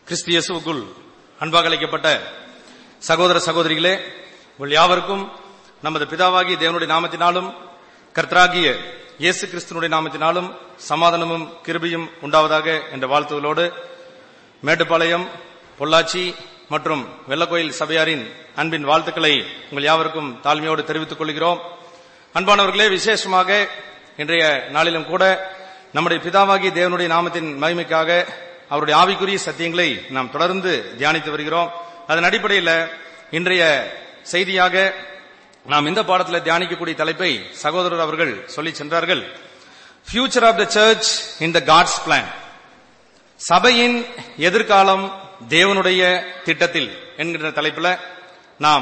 கிறிஸ்து இயேசுவுக்குள் அன்பாக அழைக்கப்பட்ட சகோதர சகோதரிகளே உங்கள் யாவருக்கும் நமது பிதாவாகிய தேவனுடைய நாமத்தினாலும் கர்த்தராகிய இயேசு கிறிஸ்துனுடைய நாமத்தினாலும் சமாதானமும் கிருபியும் உண்டாவதாக என்ற வாழ்த்துகளோடு மேட்டுப்பாளையம் பொள்ளாச்சி மற்றும் வெள்ளக்கோயில் சபையாரின் அன்பின் வாழ்த்துக்களை உங்கள் யாவருக்கும் தாழ்மையோடு தெரிவித்துக் கொள்கிறோம் அன்பானவர்களே விசேஷமாக இன்றைய நாளிலும் கூட நம்முடைய பிதாவாகிய தேவனுடைய நாமத்தின் மகிமைக்காக அவருடைய ஆவிக்குரிய சத்தியங்களை நாம் தொடர்ந்து தியானித்து வருகிறோம் அதன் அடிப்படையில் இன்றைய செய்தியாக நாம் இந்த பாடத்தில் தியானிக்கக்கூடிய தலைப்பை சகோதரர் அவர்கள் சொல்லி சென்றார்கள் future of the church in the God's plan சபையின் எதிர்காலம் தேவனுடைய திட்டத்தில் என்கின்ற தலைப்பில் நாம்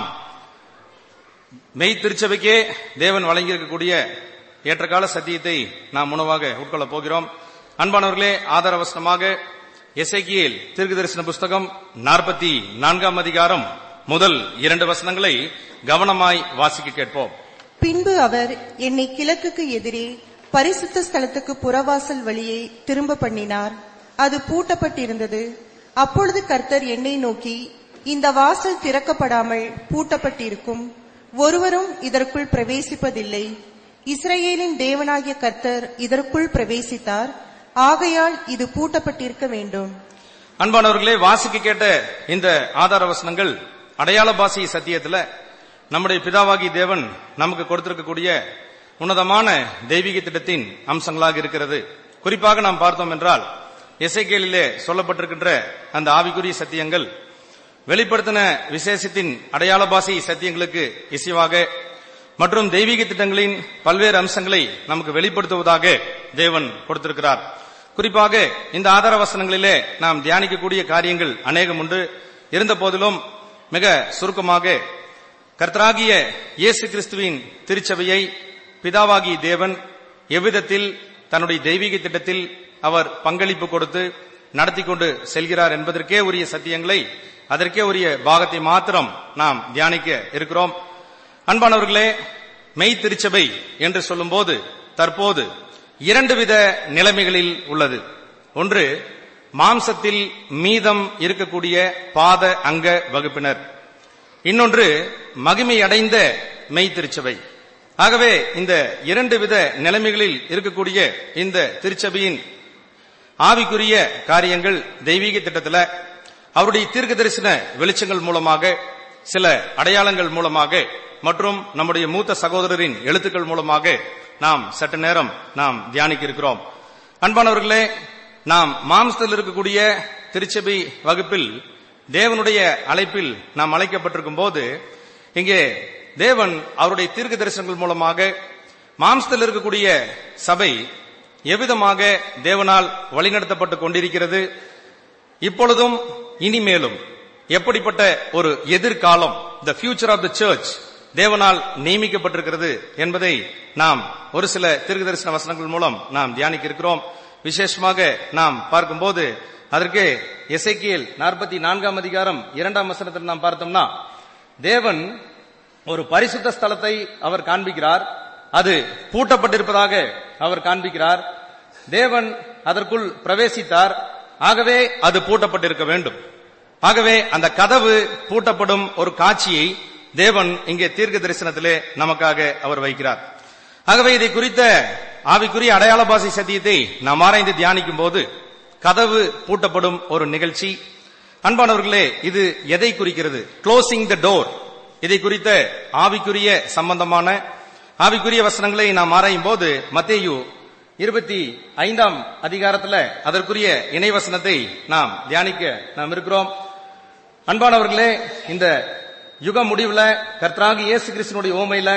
மெய் திருச்சபைக்கே தேவன் வழங்கியிருக்கக்கூடிய ஏற்றகால சத்தியத்தை நாம் உணவாக உட்கொள்ளப் போகிறோம் அன்பானவர்களே ஆதாரவசனமாக எசைக்கியேல் தீர்க்க தரிசன புஸ்தகம் நாற்பத்தி நான்காம் அதிகாரம் முதல் இரண்டு வசனங்களை கவனமாய் வாசிக்க கேட்போம் பின்பு அவர் என்னை கிழக்குக்கு எதிரே பரிசுத்த ஸ்தலத்துக்கு புறவாசல் வழியை திரும்ப பண்ணினார் அது பூட்டப்பட்டிருந்தது அப்பொழுது கர்த்தர் என்னை நோக்கி இந்த வாசல் திறக்கப்படாமல் பூட்டப்பட்டிருக்கும் ஒருவரும் இதற்குள் பிரவேசிப்பதில்லை இஸ்ரவேலின் தேவனாகிய கர்த்தர் இதற்குள் பிரவேசித்தார் ஆகையால் இது பூட்டப்பட்டிருக்க வேண்டும் அன்பானவர்களே வாசிக்க கேட்ட இந்த ஆதார வசனங்கள் அடையாள பாசி சத்தியத்துல நம்முடைய பிதாவாகி தேவன் நமக்கு கொடுத்திருக்கக்கூடிய உன்னதமான தெய்வீக திட்டத்தின் அம்சங்களாக இருக்கிறது குறிப்பாக நாம் பார்த்தோம் என்றால் இசைக்கேலிலே சொல்லப்பட்டிருக்கின்ற அந்த ஆவிக்குரிய சத்தியங்கள் வெளிப்படுத்தின விசேஷத்தின் அடையாள பாசி சத்தியங்களுக்கு இசைவாக மற்றும் தெய்வீக திட்டங்களின் பல்வேறு அம்சங்களை நமக்கு வெளிப்படுத்துவதாக தேவன் கொடுத்திருக்கிறார் குறிப்பாக இந்த ஆதார வசனங்களிலே நாம் தியானிக்கக்கூடிய காரியங்கள் அநேகம் உண்டு இருந்த போதிலும் மிக சுருக்கமாக கர்த்தராகிய இயேசு கிறிஸ்துவின் திருச்சபையை பிதாவாகிய தேவன் எவ்விதத்தில் தன்னுடைய தெய்வீக திட்டத்தில் அவர் பங்களிப்பு கொடுத்து நடத்தி கொண்டு செல்கிறார் என்பதற்கே உரிய சத்தியங்களை அதற்கே உரிய பாகத்தை மாத்திரம் நாம் தியானிக்க இருக்கிறோம் அன்பானவர்களே மெய் திருச்சபை என்று சொல்லும்போது தற்போது இரண்டு வித நிலைமைகளில் உள்ளது ஒன்று மாம்சத்தில் மீதம் இருக்கக்கூடிய பாத அங்க வகுப்பினர் இன்னொன்று மகிமை அடைந்த மெய் திருச்சபை ஆகவே இந்த இரண்டு வித நிலைமைகளில் இருக்கக்கூடிய இந்த திருச்சபையின் ஆவிக்குரிய காரியங்கள் தெய்வீக திட்டத்தில் அவருடைய தீர்க்க தரிசன வெளிச்சங்கள் மூலமாக சில அடையாளங்கள் மூலமாக மற்றும் நம்முடைய மூத்த சகோதரரின் எழுத்துக்கள் மூலமாக நாம் சற்று நேரம் நாம் தியானிக்க இருக்கிறோம் அன்பானவர்களே நாம் மாம்சத்தில் இருக்கக்கூடிய திருச்சபை வகுப்பில் தேவனுடைய அழைப்பில் நாம் அழைக்கப்பட்டிருக்கும் போது இங்கே தேவன் அவருடைய தீர்க்க தரிசனங்கள் மூலமாக மாம்சத்தில் இருக்கக்கூடிய சபை எவ்விதமாக தேவனால் வழிநடத்தப்பட்டு கொண்டிருக்கிறது இப்பொழுதும் இனிமேலும் எப்படிப்பட்ட ஒரு எதிர்காலம் the future of the church தேவனால் நியமிக்கப்பட்டிருக்கிறது என்பதை நாம் ஒரு சில தீர்க்க தரிசன வசனங்கள் மூலம் நாம் தியானிக்க இருக்கிறோம் விசேஷமாக நாம் பார்க்கும்போது அதற்கு எசைக்கியல் நாற்பத்தி நான்காம் அதிகாரம் இரண்டாம் வசனத்தில் நாம் பார்த்தோம்னா தேவன் ஒரு பரிசுத்த ஸ்தலத்தை அவர் காண்பிக்கிறார் அது பூட்டப்பட்டிருப்பதாக அவர் காண்பிக்கிறார் தேவன் அதற்குள் பிரவேசித்தார் ஆகவே அது பூட்டப்பட்டிருக்க வேண்டும் ஆகவே அந்த கதவு பூட்டப்படும் ஒரு காட்சியை தேவன் இங்கே தீர்க்க தரிசனத்திலே நமக்காக அவர் வைக்கிறார் ஆகவே இதை குறித்த ஆவிக்குரிய அடையாள பாசி சத்தியத்தை நாம் ஆராய்ந்து தியானிக்கும் போது கதவு பூட்டப்படும் ஒரு நிகழ்ச்சி அன்பானவர்களே இது எதை குறிக்கிறது க்ளோசிங் த டோர் இதை குறித்த ஆவிக்குரிய சம்பந்தமான ஆவிக்குரிய வசனங்களை நாம் ஆராயும் போது மத்தேயு இருபத்தி ஐந்தாம் அதிகாரத்துல அதற்குரிய இணைவசனத்தை நாம் தியானிக்க நாம் இருக்கிறோம் அன்பானவர்களே இந்த யுக முடிவுல கர்த்தராக இயேசு கிறிஸ்தனுடைய ஓமையில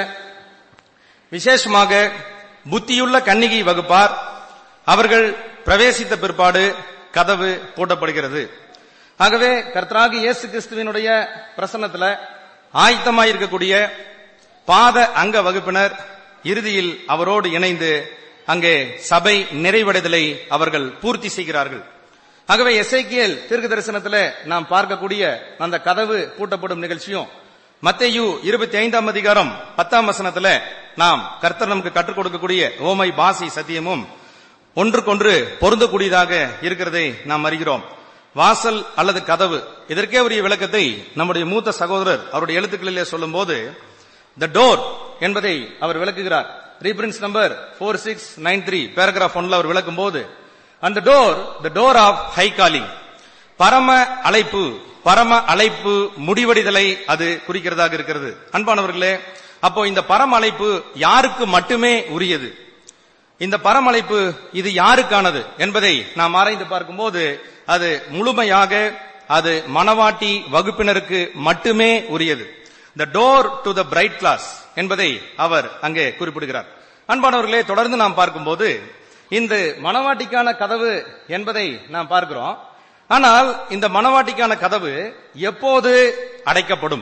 விசேஷமாக புத்தியுள்ள கன்னிகை வகுப்பார் அவர்கள் பிரவேசித்த பிற்பாடு கதவு பூட்டப்படுகிறது ஆகவே கர்த்தராக இயேசு கிறிஸ்துவினுடைய பிரசன்னத்துல ஆயத்தமாயிருக்கக்கூடிய பாத அங்க வகுப்பினர் இறுதியில் அவரோடு இணைந்து அங்கே சபை நிறைவடைதலை அவர்கள் பூர்த்தி செய்கிறார்கள் ஆகவே எஸ்ஐக்கியல் தீர்க்க தரிசனத்தில் நாம் பார்க்கக்கூடிய அந்த கதவு பூட்டப்படும் நிகழ்ச்சியும் மத்தேயு இருபத்தி ஐந்தாம் அதிகாரம் பத்தாம் வசனத்துல நாம் கர்த்தர் நமக்கு கற்றுக் கொடுக்கக்கூடிய ஓமை பாசி சத்தியமும் ஒன்றுக்கொன்று பொருந்தக்கூடியதாக இருக்கிறதை நாம் அறிகிறோம் வாசல் அல்லது கதவு இதற்கே உரிய விளக்கத்தை நம்முடைய மூத்த சகோதரர் அவருடைய எழுத்துக்களிலே சொல்லும்போது த டோர் என்பதை அவர் விளக்குகிறார் reference number four six nine three paragraph ஒன்ல அவர் விளக்கும் போது அந்த door the door of high calling பரம அழைப்பு பரம அழைப்பு முடிவடைதலை அது குறிக்கிறதாக இருக்கிறது அன்பானவர்களே அப்போ இந்த பரம அழைப்பு யாருக்கு மட்டுமே உரியது இந்த பரமழைப்பு இது யாருக்கானது என்பதை நாம் ஆராய்ந்து பார்க்கும்போது அது முழுமையாக அது மணவாட்டி வகுப்பினருக்கு மட்டுமே உரியது the door to the bride class என்பதை அவர் அங்கே குறிப்பிடுகிறார் அன்பானவர்களே தொடர்ந்து நாம் பார்க்கும்போது இந்த மணவாட்டிக்கான கதவு என்பதை நாம் பார்க்கிறோம் ஆனால் இந்த மணவாட்டிக்கான கதவு எப்போது அடைக்கப்படும்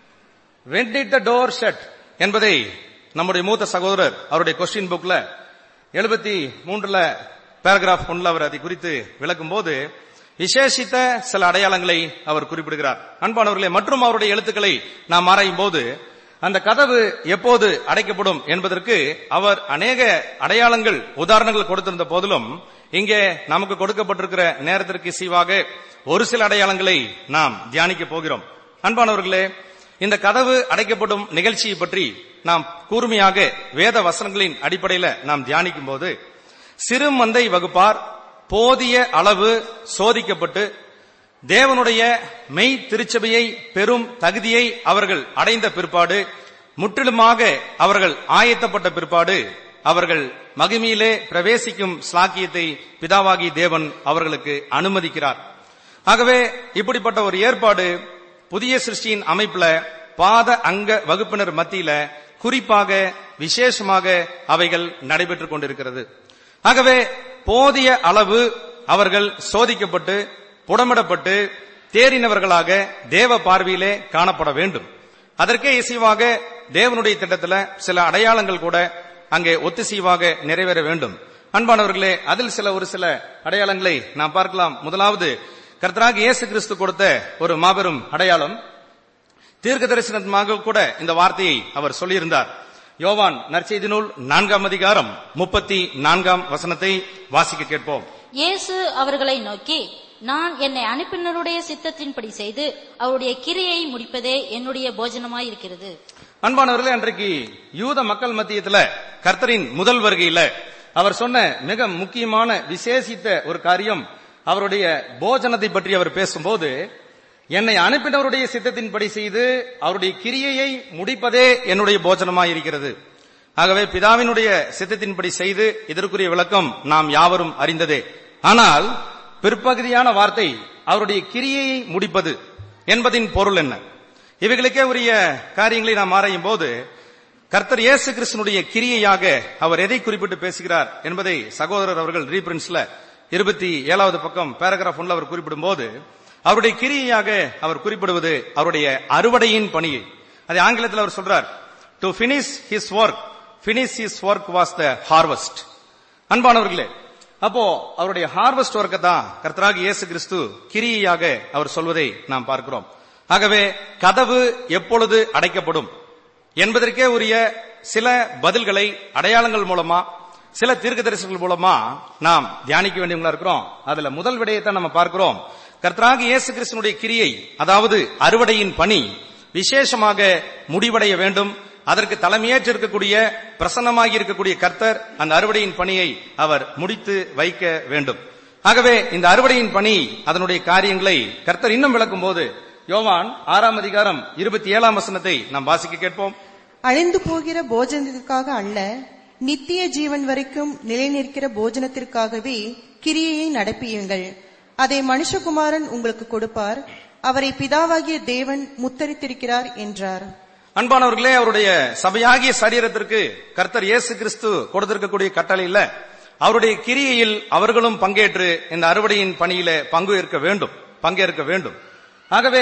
when did the door shut என்பதை நம்முடைய மூத்த சகோதரர் அவருடைய கொஸ்டின் புக்ல எழுபத்தி மூன்றுல பேராகிராஃப் ஒன்ல அவர் அதை குறித்து விளக்கும் போது விசேஷித்த சில அடையாளங்களை அவர் குறிப்பிடுகிறார் அன்பானவர்களே மற்றும் அவருடைய எழுத்துக்களை நாம் ஆராயும் போது அந்த கதவு எப்போது அடைக்கப்படும் என்பதற்கு அவர் அநேக அடையாளங்கள் உதாரணங்கள் கொடுத்திருந்த போதிலும் இங்கே நமக்கு கொடுக்கப்பட்டிருக்கிற நேரத்திற்கு சீவாக ஒரு சில அடையாளங்களை நாம் தியானிக்க போகிறோம் அன்பானவர்களே இந்த கதவு அடைக்கப்படும் நிகழ்ச்சியை பற்றி நாம் கூர்மையாக வேத வசனங்களின் அடிப்படையில் நாம் தியானிக்கும் போது சிறு மந்தை வகுப்பார் போதிய அளவு சோதிக்கப்பட்டு தேவனுடைய மெய் திருச்சபையை பெரும் தகுதியை அவர்கள் அடைந்த பிற்பாடு முற்றிலுமாக அவர்கள் ஆயத்தப்பட்ட பிற்பாடு அவர்கள் மகிமையிலே பிரவேசிக்கும் ஸ்லாக்கியத்தை பிதாவாகி தேவன் அவர்களுக்கு அனுமதிக்கிறார் ஆகவே இப்படிப்பட்ட ஒரு ஏற்பாடு புதிய சிருஷ்டியின் அமைப்புல பாத அங்க வகுப்பினர் மத்தியில குறிப்பாக விசேஷமாக அவைகள் நடைபெற்றுக் கொண்டிருக்கிறது ஆகவே போதிய அளவு அவர்கள் சோதிக்கப்பட்டு புடமிடப்பட்டு தேறினவர்களாக தேவ பார்வையிலே காணப்பட வேண்டும் அதற்கே இசைவாக தேவனுடைய திட்டத்துல சில அடையாளங்கள் கூட அங்கே ஒத்திசைவாக நிறைவேற வேண்டும் அன்பானவர்களே அதில் சில ஒரு சில அடையாளங்களை நாம் பார்க்கலாம் முதலாவது கர்த்தராக இயேசு கிறிஸ்து கொடுத்த ஒரு மாபெரும் அடையாளம் தீர்க்க தரிசனமாக கூட இந்த வார்த்தையை அவர் சொல்லியிருந்தார் யோவான் நற்செய்தி நூல் நான்காம் அதிகாரம் முப்பத்தி நான்காம் வசனத்தை வாசிக்க கேட்போம் இயேசு அவர்களை நோக்கி நான் என்னை அனுப்பினருடைய சித்தத்தின்படி செய்து அவருடைய கிரியை முடிப்பதே என்னுடைய போஜனமாயிருக்கிறது அன்பானவர்களே அன்றைக்கு யூத மக்கள் மத்தியத்துல கர்த்தரின் முதல் வருகையில அவர் சொன்ன மிக முக்கியமான விசேஷித்த ஒரு காரியம் அவருடைய போஜனத்தை பற்றி அவர் பேசும்போது என்னை அனுப்பினவருடைய சித்தத்தின்படி செய்து அவருடைய கிரியையை முடிப்பதே என்னுடைய போஜனமாயிருக்கிறது ஆகவே பிதாவினுடைய சித்தத்தின்படி செய்து இதற்குரிய விளக்கம் நாம் யாவரும் அறிந்ததே ஆனால் பிற்பகுதியான வார்த்தை அவருடைய கிரியையை முடிப்பது என்பதின் பொருள் என்ன இவைகளுக்கே உரிய காரியங்களை நாம் ஆராயும் போது கர்த்தர் இயேசு கிறிஸ்தனுடைய கிரியையாக அவர் எதை குறிப்பிட்டு பேசுகிறார் என்பதை சகோதரர் அவர்கள் ரீபிரின்ஸ்ல இருபத்தி ஏழாவது பக்கம் பேராகிராஃப் ஒன்ல அவர் குறிப்பிடும் போது அவருடைய கிரியையாக அவர் குறிப்பிடுவது அவருடைய அறுவடையின் பணியை அதை ஆங்கிலத்தில் அவர் சொல்றார் to finish his work finish his work was the harvest அன்பானவர்களே அப்போ அவருடைய ஹார்வெஸ்ட் ஒர்க்கை தான் கர்த்தராக இயேசு கிறிஸ்து கிரியையாக அவர் சொல்வதை நாம் பார்க்கிறோம் ஆகவே கதவு எப்பொழுது அடைக்கப்படும் என்பதற்கே உரிய சில பதில்களை அடையாளங்கள் மூலமா சில தீர்க்கதரிசிகள் மூலமா நாம் தியானிக்க வேண்டியவங்களா இருக்கிறோம் அதுல முதல் விடயத்தை நம்ம பார்க்கிறோம் கர்த்தராக இயேசு கிறிஸ்தனுடைய கிரியை அதாவது அறுவடையின் பணி விசேஷமாக முடிவடைய வேண்டும் அதற்கு தலைமையேற்று இருக்கக்கூடிய பிரசன்னமாகி இருக்கக்கூடிய கர்த்தர் அந்த அறுவடையின் பணியை அவர் முடித்து வைக்க வேண்டும் ஆகவே இந்த அறுவடையின் பணி அதனுடைய காரியங்களை கர்த்தர் இன்னும் விளக்கும் போது யோவான் ஆறாம் அதிகாரம் இருபத்தி ஏழாம் வசனத்தை நாம் வாசிக்க கேட்போம் அழிந்து போகிற போஜனத்திற்காக அல்ல நித்திய ஜீவன் வரைக்கும் நிலைநிற்கிற போஜனத்திற்காகவே கிரியையை நடப்பியுங்கள் அதை மனுஷகுமாரன் உங்களுக்கு கொடுப்பார் அவரை பிதாவாகிய தேவன் முத்தரித்திருக்கிறார் என்றார் அன்பானவர்களே அவருடைய சபையாகிய சரீரத்திற்கு கர்த்தர் இயேசு கிறிஸ்து கொடுத்திருக்கக்கூடிய கட்டளையில அவருடைய கிரியையில் அவர்களும் பங்கேற்று இந்த அறுவடையின் பணியில பங்கு ஏற்க வேண்டும் பங்கேற்க வேண்டும் ஆகவே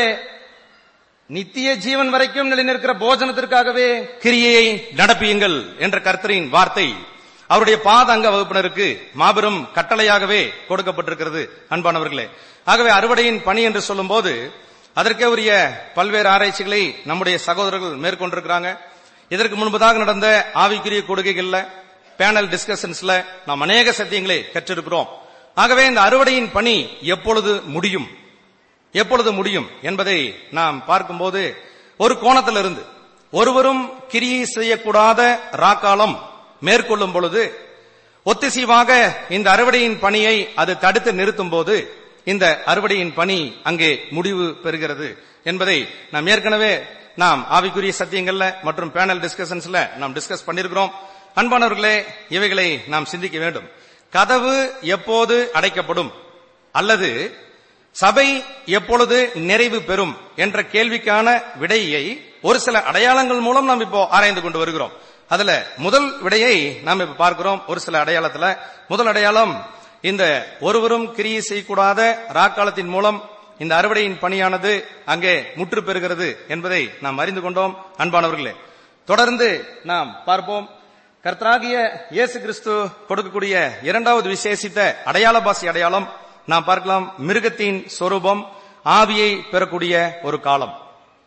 நித்திய ஜீவன் வரைக்கும் நிலைநிற்கிற போஜனத்திற்காகவே கிரியையை நடப்பியுங்கள் என்ற கர்த்தரின் வார்த்தை அவருடைய பாத அங்க வகுப்பினருக்கு மாபெரும் கட்டளையாகவே கொடுக்கப்பட்டிருக்கிறது அன்பானவர்களே ஆகவே அறுவடையின் பணி என்று சொல்லும்போது அதற்கே உரிய பல்வேறு ஆராய்ச்சிகளை நம்முடைய சகோதரர்கள் மேற்கொண்டிருக்கிறாங்க இதற்கு முன்பதாக நடந்த ஆவிக்குரிய கொடுகைகள்ல பேனல் டிஸ்கஷன்ஸ்ல நாம் அநேக சத்தியங்களை கற்றிருக்கிறோம் ஆகவே இந்த அறுவடையின் பணி எப்பொழுது முடியும் எப்பொழுது முடியும் என்பதை நாம் பார்க்கும்போது ஒரு கோணத்திலிருந்து ஒருவரும் கிரியை செய்யக்கூடாத ராக்காலம் மேற்கொள்ளும் பொழுது ஒத்திசைவாக இந்த அறுவடையின் பணியை அது தடுத்து நிறுத்தும் போது இந்த அறுவடையின் பணி அங்கே முடிவு பெறுகிறது என்பதை நாம் ஏற்கனவே நாம் ஆவிக்குரிய சத்தியங்கள்ல மற்றும் பேனல் டிஸ்கஷன்ஸ்ல நாம் டிஸ்கஸ் பண்ணிருக்கிறோம் அன்பானவர்களே இவைகளை நாம் சிந்திக்க வேண்டும் கதவு எப்போது அடைக்கப்படும் அல்லது சபை எப்பொழுது நிறைவு பெறும் என்ற கேள்விக்கான விடையை ஒரு சில அடையாளங்கள் மூலம் நாம் இப்போ ஆராய்ந்து கொண்டு வருகிறோம் அதுல முதல் விடையை நாம் இப்ப பார்க்கிறோம் ஒரு சில அடையாளத்துல முதல் அடையாளம் இந்த ஒருவரும் கிரியை செய்யக்கூடாத ராக்காலத்தின் மூலம் இந்த அறுவடையின் பணியானது அங்கே முற்று பெறுகிறது என்பதை நாம் அறிந்து கொண்டோம் அன்பானவர்களே தொடர்ந்து நாம் பார்ப்போம் கர்த்தராகிய இயேசு கிறிஸ்து கொடுக்கக்கூடிய இரண்டாவது விசேஷித்த அடையாள பாசி அடையாளம் நாம் பார்க்கலாம் மிருகத்தின் சொரூபம் ஆவியை பெறக்கூடிய ஒரு காலம்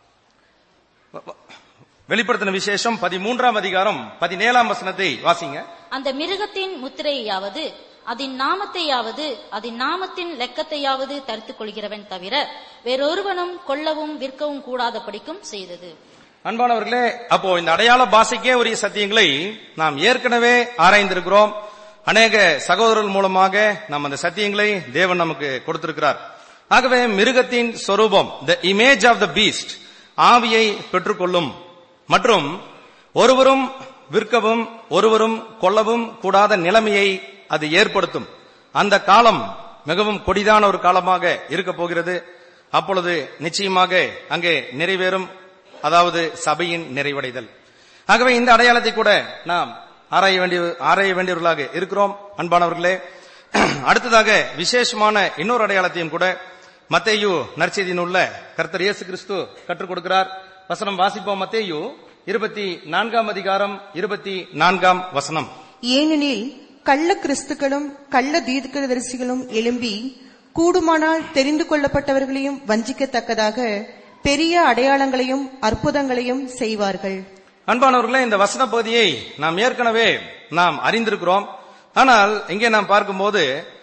வெளிப்படுத்தின விசேஷம் பதிமூன்றாம் அதிகாரம் பதினேழாம் வசனத்தை வாசிங்க அந்த மிருகத்தின் முத்திரையாவது அதன் நாமத்தையாவது அதன் நாமத்தின் லெக்கத்தையாவது தரித்துக் கொள்கிறவன் தவிர வேறொருவனும் கொல்லவும் விற்கவும் கூடாதபடிக்கும் செய்தது அன்பானவர்களே அப்போ இந்த அடையாள பாஷைக்கே உரிய சத்தியங்களை நாம் ஏற்கனவே ஆராய்ந்திருக்கிறோம் அநேக சகோதரர்கள் மூலமாக நாம் அந்த சத்தியங்களை தேவன் நமக்கு கொடுத்திருக்கிறார் ஆகவே மிருகத்தின் சொரூபம் the image of the beast ஆவியை பெற்றுக்கொள்ளும் மற்றும் ஒருவரும் விற்கவும் ஒருவரும் கொல்லவும் கூடாத நிலைமையை அது ஏற்படுத்தும் அந்த காலம் மிகவும் கொடிதான ஒரு காலமாக இருக்க போகிறது அப்பொழுது நிச்சயமாக அங்கே நிறைவேறும் அதாவது சபையின் நிறைவடைதல் ஆகவே இந்த அடையாளத்தை கூட நாம் ஆராய வேண்டிய ஆராய வேண்டியவர்களாக இருக்கிறோம் அன்பானவர்களே அடுத்ததாக விசேஷமான இன்னொரு அடையாளத்தையும் கூட மத்தேயு நற்செய்தியின் உள்ள கர்த்தர் இயேசு கிறிஸ்து கற்றுக் கொடுக்கிறார் வசனம் வாசிப்போம் மத்தேயு இருபத்தி நான்காம் அதிகாரம் இருபத்தி நான்காம் வசனம் ஏனெனில் கள்ள கிறிஸ்துக்களும் கள்ள தீர்க்கதரிசிகளும் எழும்பி கூடுமானால் தெரிந்து கொள்ளப்பட்டவர்களையும் வஞ்சிக்கத்தக்கதாக பெரிய அடையாளங்களையும் அற்புதங்களையும் செய்வார்கள் அன்பானவர்களே இந்த வசன பகுதியை நாம் ஏற்கனவே நாம் அறிந்திருக்கிறோம் ஆனால் இங்கே நாம் பார்க்கும்போது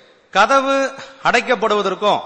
கதவு அடைக்கப்படுவதற்கும்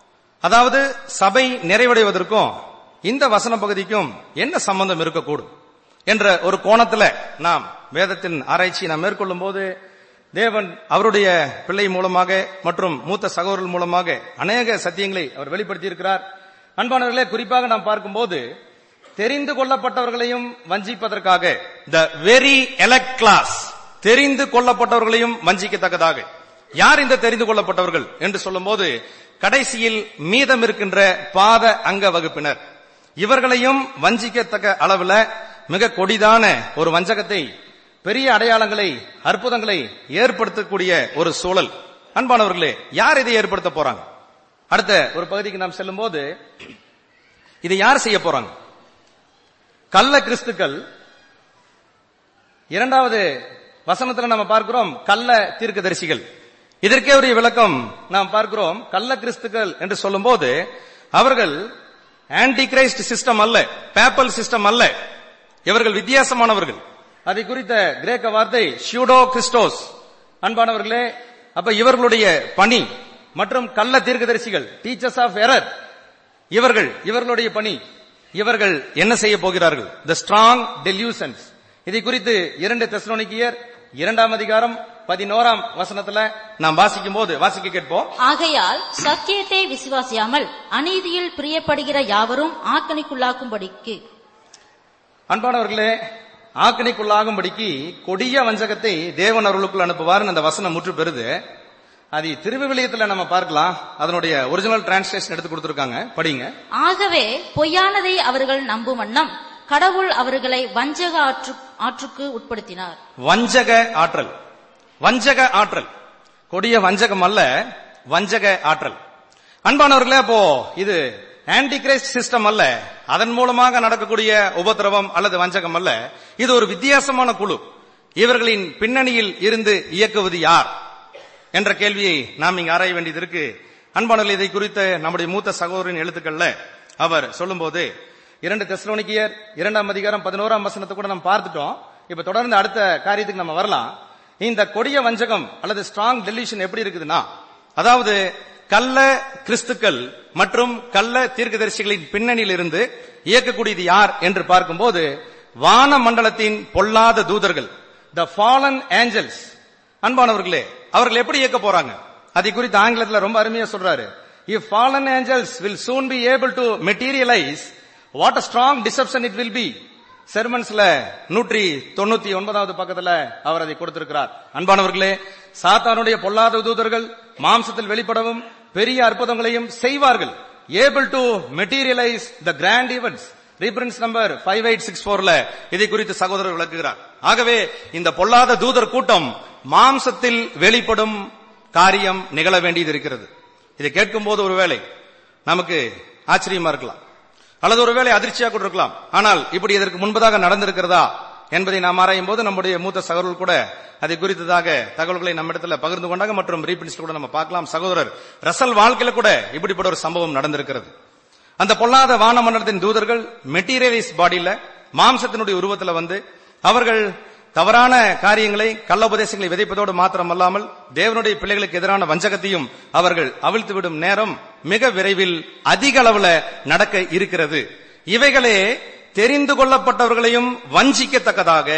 அதாவது சபை நிறைவடைவதற்கும் இந்த வசன பகுதிக்கும் என்ன சம்பந்தம் இருக்கக்கூடும் என்ற ஒரு கோணத்துல நாம் வேதத்தின் ஆராய்ச்சி நாம் மேற்கொள்ளும் போது தேவன் அவருடைய பிள்ளை மூலமாக மற்றும் மூத்த சகோதரர்கள் மூலமாக அநேக சத்தியங்களை அவர் வெளிப்படுத்தி இருக்கிறார் அன்பானவர்களே குறிப்பாக நாம் பார்க்கும்போது தெரிந்து கொள்ளப்பட்டவர்களையும் வஞ்சிப்பதற்காக த வெரி எலக்ட் கிளாஸ் தெரிந்து கொள்ளப்பட்டவர்களையும் வஞ்சிக்கத்தக்கதாக யார் இந்த தெரிந்து கொள்ளப்பட்டவர்கள் என்று சொல்லும்போது கடைசியில் மீதம் இருக்கின்ற பாத அங்க வகுப்பினர் இவர்களையும் வஞ்சிக்கத்தக்க அளவுல மிக கொடிதான ஒரு வஞ்சகத்தை பெரிய அடையாளங்களை அற்புதங்களை ஏற்படுத்தக்கூடிய ஒரு சூழல் அன்பானவர்களே யார் இதை ஏற்படுத்த போறாங்க அடுத்த ஒரு பகுதிக்கு நாம் செல்லும் போது இதை யார் செய்ய போறாங்க கள்ள கிறிஸ்துக்கள் இரண்டாவது வசனத்துல நம்ம பார்க்கிறோம் கள்ள தீர்க்கதரிசிகள் இதற்கே ஒரு விளக்கம் நாம் பார்க்கிறோம் கள்ள கிறிஸ்துக்கள் என்று சொல்லும்போது அவர்கள் ஆன்டி கிரைஸ்ட் சிஸ்டம் அல்ல பேப்பல் சிஸ்டம் அல்ல இவர்கள் வித்தியாசமானவர்கள் அதை குறித்த கிரேக்க வார்த்தை ஷியூடோ கிறிஸ்டோஸ் அன்பானவர்களே அப்ப இவர்களுடைய பணி மற்றும் கள்ள தீர்க்கதரிசிகள் டீச்சர்ஸ் ஆஃப் எரர் இவர்கள் இவர்களுடைய பணி இவர்கள் என்ன செய்ய போகிறார்கள் த ஸ்ட்ராங் டெல்யூசன்ஸ் இதை குறித்து இரண்டு தெசலோனிக்கியர் இரண்டாம் அதிகாரம் பதினோராம் வசனத்துல நாம் வாசிக்கும் போது வாசிக்க கேட்போம் ஆகையால் சத்தியத்தை விசுவாசியாமல் அநீதியில் பிரியப்படுகிற யாவரும் ஆக்கணிக்குள்ளாக்கும்படிக்கு அன்பானவர்களே ஆக்கணிக்குள்ளாகும்படிக்கு கொடிய வஞ்சகத்தை தேவன் அவர்களுக்குள் அனுப்புவார் அந்த வசனம் முற்று பெறுது அது திருவிவிலியத்துல நம்ம பார்க்கலாம் அதனுடைய ஒரிஜினல் டிரான்ஸ்லேஷன் எடுத்து கொடுத்திருக்காங்க படிங்க ஆகவே பொய்யானதை அவர்கள் நம்பும் வண்ணம் கடவுள் அவர்களை வஞ்சக ஆற்று ஆற்றுக்கு உட்படுத்தினார் வஞ்சக ஆற்றல் வஞ்சக ஆற்றல் கொடிய வஞ்சகம் அல்ல வஞ்சக ஆற்றல் அன்பானவர்களே அப்போ இது ஆன்டி கிரைஸ்ட் சிஸ்டம் அல்ல அதன் மூலமாக நடக்கக்கூடிய உபத்திரவம் அல்லது வஞ்சகம் அல்ல இது ஒரு வித்தியாசமான குழு இவர்களின் பின்னணியில் இருந்து இயக்குவது யார் என்ற கேள்வியை நாம் இங்கு ஆராய வேண்டியது இருக்கு அன்பானவர்கள் இதை குறித்த நம்முடைய மூத்த சகோதரின் எழுத்துக்கள்ல அவர் சொல்லும்போது இரண்டு தெசலோனிக்கியர் இரண்டாம் அதிகாரம் பதினோராம் வசனத்தை கூட நம்ம பார்த்துட்டோம் இப்ப தொடர்ந்து அடுத்த காரியத்துக்கு நம்ம வரலாம் இந்த கொடிய வஞ்சகம் அல்லது ஸ்ட்ராங் டெலிஷன் எப்படி இருக்குதுன்னா அதாவது கள்ள கிறிஸ்துக்கள் மற்றும் கள்ள தீர்க்கதரிசிகளின் பின்னணியில் இருந்து இயக்கக்கூடியது யார் என்று பார்க்கும்போது வான மண்டலத்தின் பொல்லாத தூதர்கள் த ஃபாலன் ஏஞ்சல்ஸ் அன்பானவர்களே அவர்கள் எப்படி இயக்க போறாங்க அதை குறித்து ஆங்கிலத்தில் ரொம்ப அருமையா சொல்றாரு if fallen angels will soon be able to materialize what a strong deception it will be செர்மன்ஸ்ல நூற்றி தொண்ணூத்தி ஒன்பதாவது பக்கத்துல அவர் அதை கொடுத்திருக்கிறார் அன்பானவர்களே சாத்தானுடைய பொல்லாத தூதர்கள் மாம்சத்தில் வெளிப்படவும் பெரிய அற்புதங்களையும் செய்வார்கள் able to materialise the grand events reference number five eight six போர்ல இதை குறித்து சகோதரர் விளக்குகிறார் ஆகவே இந்த பொல்லாத தூதர் கூட்டம் மாம்சத்தில் வெளிப்படும் காரியம் நிகழ வேண்டியது இருக்கிறது இதை கேட்கும் போது ஒருவேளை நமக்கு ஆச்சரியமா இருக்கலாம் அல்லது ஒருவேளை அதிர்ச்சியா கூட இருக்கலாம் ஆனால் இப்படி இதற்கு முன்பதாக நடந்திருக்கிறதா என்பதை நாம் ஆராயும் போது நம்முடைய மூத்த சகோதரர்கள் கூட அதை குறித்ததாக தகவல்களை நம்மிடத்துல பகிர்ந்து கொண்டாங்க மற்றும் ரீபிரின்ஸ் கூட நம்ம பார்க்கலாம் சகோதரர் ரசல் வாழ்க்கையில கூட இப்படிப்பட்ட ஒரு சம்பவம் நடந்திருக்கிறது அந்த பொல்லாத வானமண்டலத்தின் தூதர்கள் மெட்டீரியலைஸ் பாடியில மாம்சத்தினுடைய உருவத்துல வந்து அவர்கள் தவறான காரியங்களை கள்ள உபதேசங்களை விதைப்பதோடு மாத்திரம் அல்லாமல் தேவனுடைய பிள்ளைகளுக்கு எதிரான வஞ்சகத்தையும் அவர்கள் அவிழ்த்து விடும் நேரம் மிக விரைவில் அதிக அளவுல நடக்க இருக்கிறது இவைகளே தெரிந்து கொள்ளப்பட்டவர்களையும் வஞ்சிக்கத்தக்கதாக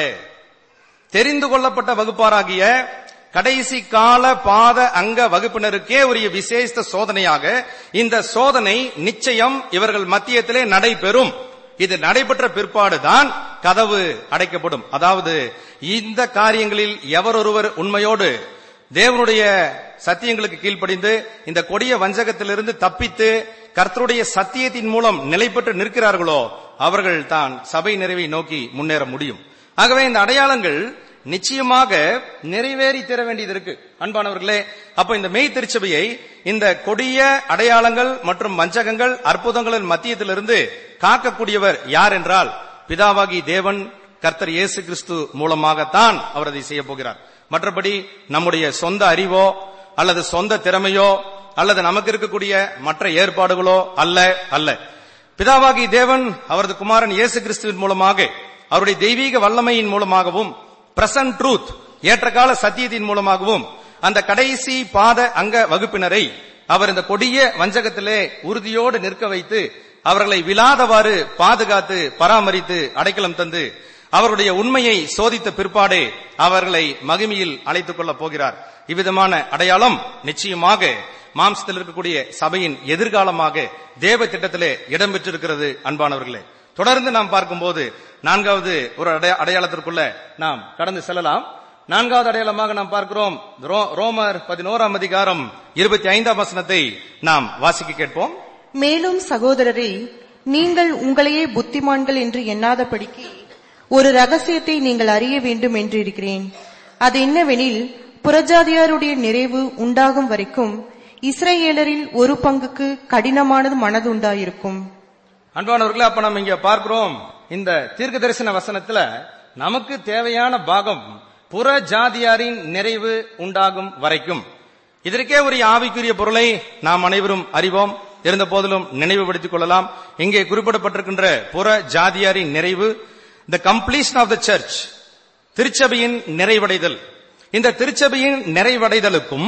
தெரிந்து கொள்ளப்பட்ட வகுப்பாராகிய கடைசி கால பாத அங்க வகுப்பினருக்கே உரிய விசேஷ சோதனையாக இந்த சோதனை நிச்சயம் இவர்கள் மத்தியத்திலே நடைபெறும் இது நடைபெற்ற பிற்பாடுதான் கதவு அடைக்கப்படும் அதாவது இந்த காரியங்களில் எவரொருவர் உண்மையோடு தேவனுடைய சத்தியங்களுக்கு கீழ்ப்படிந்து இந்த கொடிய வஞ்சகத்திலிருந்து தப்பித்து கர்த்தருடைய சத்தியத்தின் மூலம் நிலை பெற்று நிற்கிறார்களோ அவர்கள் தான் சபை நிறைவை நோக்கி முன்னேற முடியும் ஆகவே இந்த அடையாளங்கள் நிச்சயமாக நிறைவேறி தர வேண்டியது இருக்கு அன்பானவர்களே அப்ப இந்த மெய் திருச்சபையை இந்த கொடிய அடையாளங்கள் மற்றும் வஞ்சகங்கள் அற்புதங்களின் மத்தியத்திலிருந்து காக்கக்கூடியவர் யார் என்றால் பிதாவாகி தேவன் கர்த்தர் இயேசு கிறிஸ்து மூலமாகத்தான் அவர் அதை செய்ய போகிறார் மற்றபடி நம்முடைய சொந்த அறிவோ அல்லது சொந்த திறமையோ அல்லது நமக்கு இருக்கக்கூடிய மற்ற ஏற்பாடுகளோ அல்ல அல்ல பிதாவாகி தேவன் அவரது குமாரன் இயேசு கிறிஸ்துவின் மூலமாக அவருடைய தெய்வீக வல்லமையின் மூலமாகவும் பிரசன்ட் ட்ரூத் ஏற்றகால சத்தியத்தின் மூலமாகவும் அந்த கடைசி பாத அங்க வகுப்பினரை அவர் இந்த கொடிய வஞ்சகத்திலே உறுதியோடு நிற்க வைத்து அவர்களை விழாதவாறு பாதுகாத்து பராமரித்து அடைக்கலம் தந்து அவருடைய உண்மையை சோதித்த பிற்பாடே அவர்களை மகிமையில் அழைத்துக் கொள்ளப் போகிறார் இவ்விதமான அடையாளம் நிச்சயமாக மாம்சத்தில் இருக்கக்கூடிய சபையின் எதிர்காலமாக தேவ திட்டத்திலே இடம்பெற்றிருக்கிறது அன்பானவர்களே தொடர்ந்து நாம் பார்க்கும்போது நான்காவது ஒரு அடைய- அடையாளத்திற்குள்ள நாம் கடந்து செல்லலாம் நான்காவது அடையாளமாக நாம் பார்க்கிறோம் ரோ- ரோமர் பதினோராம் அதிகாரம் இருபத்தி ஐந்தாம் வசனத்தை நாம் வாசிக்க கேட்போம் மேலும் சகோதரரே நீங்கள் உங்களையே புத்திமான்கள் என்று எண்ணாதபடிக்கு ஒரு ரகசியத்தை நீங்கள் அறிய வேண்டும் என்று இருக்கிறேன் அது என்னவெனில் புறஜாதியாருடைய நிறைவு உண்டாகும் வரைக்கும் இஸ்ரவேலரில் ஒரு பங்குக்கு கடினமானது மனது உண்டாயிருக்கும் அன்பானவர்களே அப்ப நம்ம இங்க பார்க்கிறோம் இந்த தீர்க்க தரிசன வசனத்துல நமக்கு தேவையான பாகம் புற ஜாதியாரின் நிறைவு உண்டாகும் வரைக்கும் இதற்கே ஒரு ஆவிக்குரிய பொருளை நாம் அனைவரும் அறிவோம் இருந்த போதிலும் நினைவுபடுத்திக் கொள்ளலாம் இங்கே குறிப்பிடப்பட்டிருக்கின்ற புற ஜாதியாரின் நிறைவு the completion of the church திருச்சபையின் நிறைவடைதல் இந்த திருச்சபையின் நிறைவடைதலுக்கும்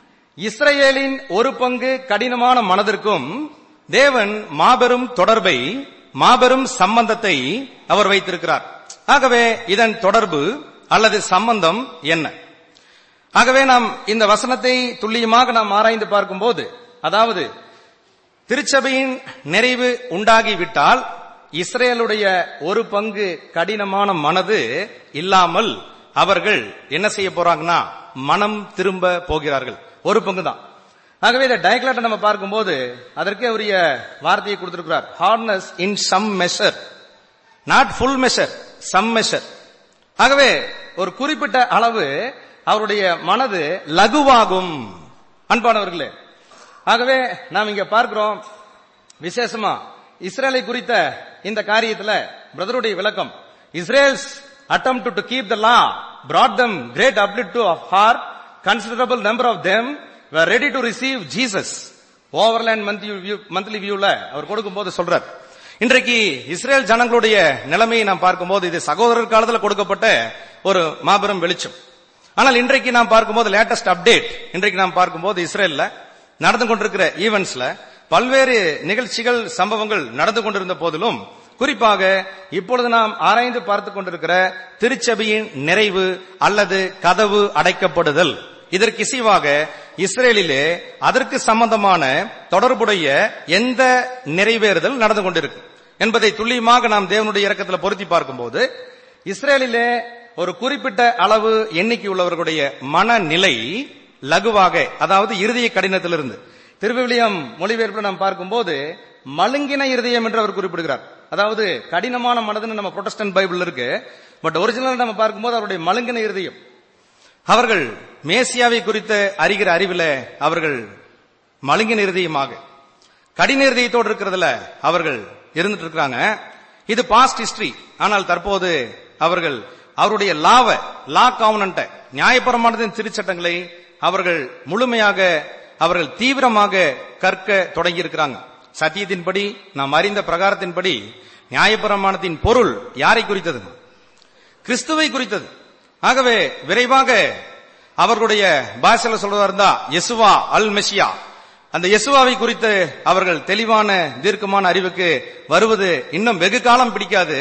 இஸ்ரவேலின் ஒரு பங்கு கடினமான மனதிற்கும் தேவன் மாபெரும் தொடர்பை மாபெரும் சம்பந்தத்தை அவர் வைத்திருக்கிறார் ஆகவே இதன் தொடர்பு அல்லது சம்பந்தம் என்ன ஆகவே நாம் இந்த வசனத்தை துல்லியமாக நாம் ஆராய்ந்து பார்க்கும்போது அதாவது திருச்சபையின் நிறைவு உண்டாகிவிட்டால் இஸ்ரேலுடைய ஒரு பங்கு கடினமான மனது இல்லாமல் அவர்கள் என்ன செய்ய போறாங்கன்னா மனம் திரும்ப போகிறார்கள் ஒரு பங்கு தான் ஆகவே இந்த டயக்லாட்டை நம்ம பார்க்கும்போது அதற்கே உரிய வார்த்தையை கொடுத்திருக்கிறார் hardness in some measure not full measure some measure ஆகவே ஒரு குறிப்பிட்ட அளவு அவருடைய மனது லகுவாகும் அன்பானவர்களே ஆகவே நாம் இங்க பார்க்கிறோம் விசேஷமா இஸ்ரேலை குறித்த இந்த காரியத்துல பிரதருடைய விளக்கம் Israel's attempt to keep the law brought them great uplift to of heart considerable number of them were ready to receive jesus overland monthly view monthly வியூல அவர் கொடுக்கும்போது சொல்றார் இன்றைக்கு இஸ்ரேல் ஜனங்களுடைய நிலைமையை நாம் பார்க்கும்போது இது சகோதரர் காலத்தில் கொடுக்கப்பட்ட ஒரு மாபெரும் வெளிச்சம் ஆனால் இன்றைக்கு நாம் பார்க்கும்போது லேட்டஸ்ட் அப்டேட் இன்றைக்கு நாம் பார்க்கும்போது இஸ்ரேல்ல நடந்து கொண்டிருக்கிற ஈவென்ட்ஸ்ல பல்வேறு நிகழ்ச்சிகள் சம்பவங்கள் நடந்து கொண்டிருந்த போதிலும் குறிப்பாக இப்பொழுது நாம் ஆராய்ந்து பார்த்துக் கொண்டிருக்கிற திருச்சபையின் நிறைவு அல்லது கதவு அடைக்கப்படுதல் இதற்கு இசைவாக இஸ்ரேலிலே அதற்கு சம்பந்தமான தொடர்புடைய எந்த நிறைவேறுதல் நடந்து கொண்டிருக்கு என்பதை துல்லியமாக நாம் தேவனுடைய இறக்கத்தில் பொருத்தி பார்க்கும்போது இஸ்ரேலிலே ஒரு குறிப்பிட்ட அளவு எண்ணிக்கை உள்ளவர்களுடைய மனநிலை லகுவாக அதாவது இருதய கடினத்திலிருந்து திருவிவிலியம் மொழிபெயர்ப்பு நாம் பார்க்கும்போது மழுங்கின இருதயம் என்று அவர் குறிப்பிடுகிறார் அதாவது கடினமான மனதுன்னு நம்ம புரொட்டஸ்டன்ட் பைபிள் இருக்கு பட் ஒரிஜினல் நம்ம பார்க்கும்போது அவருடைய மழுங்கின இருதயம் அவர்கள் மேசியாவை குறித்த அறிகிற அறிவில அவர்கள் மழுங்கின இருதயமாக கடின இருதயத்தோடு இருக்கிறதுல அவர்கள் இருந்துட்டு இருக்கிறாங்க இது பாஸ்ட் ஹிஸ்டரி ஆனால் தற்போது அவர்கள் அவருடைய லாவ லா காவனன்ட்ட நியாயபரமானதின் திருச்சட்டங்களை அவர்கள் முழுமையாக அவர்கள் தீவிரமாக கற்க தொடங்கி இருக்கிறாங்க சத்தியத்தின்படி நாம் அறிந்த பிரகாரத்தின்படி நியாயப்பிரமாணத்தின் பொருள் யாரை குறித்தது கிறிஸ்துவை குறித்தது ஆகவே விரைவாக அவர்களுடைய பாஷையில சொல்றதா இருந்தா யெசுவா அல் மெஷியா அந்த யெசுவாவை குறித்து அவர்கள் தெளிவான தீர்க்கமான அறிவுக்கு வருவது இன்னும் வெகு காலம் பிடிக்காது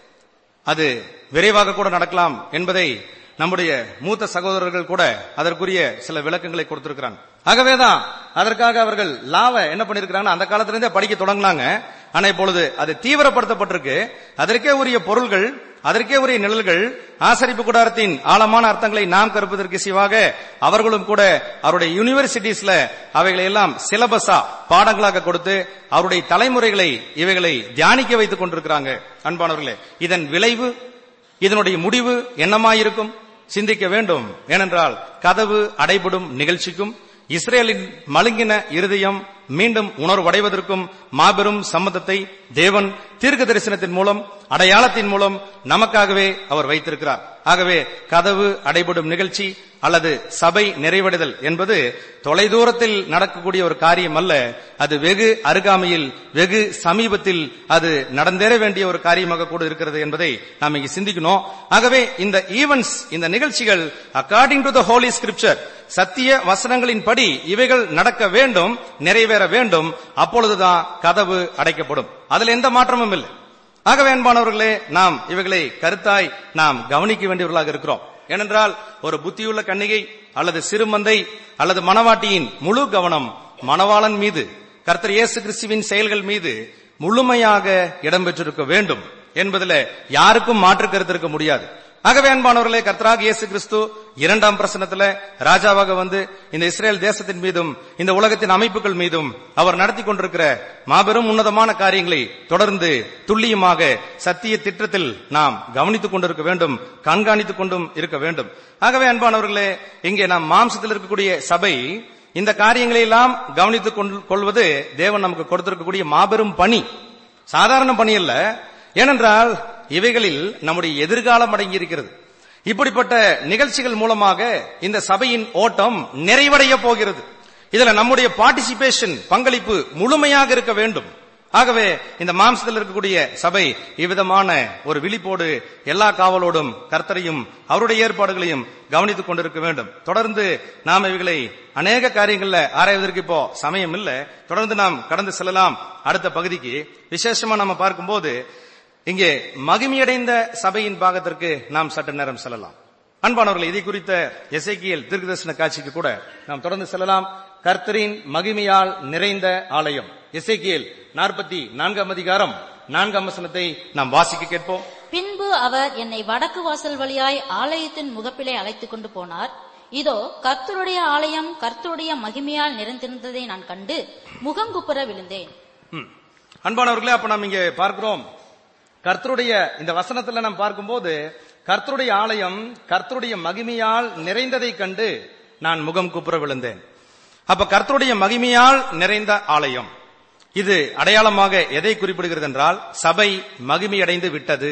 அது விரைவாக கூட நடக்கலாம் என்பதை நம்முடைய மூத்த சகோதரர்கள் கூட அதற்குரிய சில விளக்கங்களை கொடுத்திருக்கிறாங்க ஆகவேதான் அதற்காக அவர்கள் லாவை என்ன பண்ணிருக்கிறாங்க அந்த காலத்திலிருந்தே படிக்க தொடங்கினாங்க ஆனா இப்பொழுது அது தீவிரப்படுத்தப்பட்டிருக்கு அதற்கே உரிய பொருள்கள் அதற்கே உரிய நிழல்கள் ஆசரிப்பு கூடாரத்தின் ஆழமான அர்த்தங்களை நாம் கற்பதற்கு சிவாக அவர்களும் கூட அவருடைய யூனிவர்சிட்டிஸ்ல அவைகளை எல்லாம் சிலபஸா பாடங்களாக கொடுத்து அவருடைய தலைமுறைகளை இவைகளை தியானிக்க வைத்துக் கொண்டிருக்கிறாங்க அன்பானவர்களே இதன் விளைவு இதனுடைய முடிவு என்னமாயிருக்கும் சிந்திக்க வேண்டும் ஏனென்றால் கதவு அடைபடும் நிகழ்ச்சிக்கும் இஸ்ரேலின் மழுங்கின இருதயம் மீண்டும் உணர்வடைவதற்கும் மாபெரும் சம்மதத்தை தேவன் தீர்க்க தரிசனத்தின் மூலம் அடையாளத்தின் மூலம் நமக்காகவே அவர் வைத்திருக்கிறார் ஆகவே கதவு அடைபடும் நிகழ்ச்சி அல்லது சபை நிறைவடைதல் என்பது தொலைதூரத்தில் நடக்கக்கூடிய ஒரு காரியம் அல்ல அது வெகு அருகாமையில் வெகு சமீபத்தில் அது நடந்தேற வேண்டிய ஒரு காரியமாக கூட இருக்கிறது என்பதை நாம் இங்கு சிந்திக்கணும் ஆகவே இந்த ஈவென்ட்ஸ் இந்த நிகழ்ச்சிகள் according to the holy scripture சத்திய வசனங்களின்படி இவைகள் நடக்க வேண்டும் நிறைவேற வேண்டும் அப்பொழுதுதான் கதவு அடைக்கப்படும் அதுல எந்த மாற்றமும் இல்லை ஆகவே அன்பானவர்களே நாம் இவைகளை கருத்தாய் நாம் கவனிக்க வேண்டியவர்களாக இருக்கிறோம் ஏனென்றால் ஒரு புத்தியுள்ள கன்னிகை அல்லது சிறுமந்தை அல்லது மணவாட்டியின் முழு கவனம் மணவாளன் மீது கர்த்தர் இயேசு கிறிஸ்துவின் செயல்கள் மீது முழுமையாக இடம்பெற்றிருக்க வேண்டும் என்பதில் யாருக்கும் மாற்று கருத்து இருக்க முடியாது ஆகவே அன்பானவர்களே கர்த்தராக இயேசு கிறிஸ்து இரண்டாம் பிரசனத்துல ராஜாவாக வந்து இந்த இஸ்ரேல் தேசத்தின் மீதும் இந்த உலகத்தின் அமைப்புகள் மீதும் அவர் நடத்தி கொண்டிருக்கிற மாபெரும் உன்னதமான காரியங்களை தொடர்ந்து துல்லியமாக சத்திய திட்டத்தில் நாம் கவனித்துக் கொண்டிருக்க வேண்டும் கண்காணித்துக் கொண்டும் இருக்க வேண்டும் ஆகவே அன்பானவர்களே இங்கே நாம் மாம்சத்தில் இருக்கக்கூடிய சபை இந்த காரியங்களை எல்லாம் கவனித்துக் கொண்டு- கொள்வது தேவன் நமக்கு கொடுத்திருக்கக்கூடிய மாபெரும் பணி சாதாரண பணி அல்ல ஏனென்றால் இவைகளில் நம்முடைய எதிர்காலம் அடங்கி இருக்கிறது இப்படிப்பட்ட நிகழ்ச்சிகள் மூலமாக இந்த சபையின் ஓட்டம் நிறைவடைய போகிறது இதுல நம்முடைய பார்ட்டிசிபேஷன் பங்களிப்பு முழுமையாக இருக்க வேண்டும் ஆகவே இந்த மாம்சத்தில் இருக்கக்கூடிய சபை இவ்விதமான ஒரு விழிப்போடு எல்லா காவலோடும் கர்த்தரையும் அவருடைய ஏற்பாடுகளையும் கவனித்துக் கொண்டிருக்க வேண்டும் தொடர்ந்து நாம் இவைகளை அநேக காரியங்கள்ல ஆராய்வதற்கு இப்போ சமயம் இல்ல தொடர்ந்து நாம் கடந்து செல்லலாம் அடுத்த பகுதிக்கு விசேஷமா நம்ம பார்க்கும்போது இங்கே மகிமையடைந்த சபையின் பாகத்திற்கு நாம் சற்று நேரம் செல்லலாம் அன்பானவர்கள் இதை குறித்த எசேக்கியேல் தீர்க்கதரிசன காட்சிக்கு கூட நாம் தொடர்ந்து செல்லலாம் கர்த்தரின் மகிமையால் நிறைந்த ஆலயம் எசேக்கியேல் நாற்பத்தி நான்காம் அதிகாரம் நான்காம் வசனத்தை நாம் வாசிக்க கேட்போம் பின்பு அவர் என்னை வடக்கு வாசல் வழியாய் ஆலயத்தின் முகப்பிலே அழைத்துக் கொண்டு போனார் இதோ கர்த்தருடைய ஆலயம் கர்த்தருடைய மகிமையால் நிறைந்திருந்ததை நான் கண்டு முகங்குப்புற விழுந்தேன் ம். அன்பானவர்களே அப்ப நாம் இங்கே பார்க்கிறோம் கர்த்தருடைய இந்த வசனத்துல நாம் பார்க்கும்போது கர்த்தருடைய ஆலயம் கர்த்தருடைய மகிமையால் நிறைந்ததை கண்டு நான் முகம் குப்புற விழுந்தேன் அப்ப கர்த்தருடைய மகிமையால் நிறைந்த ஆலயம் இது அடையாளமாக எதை குறிப்பிடுகிறது என்றால் சபை மகிமையடைந்து விட்டது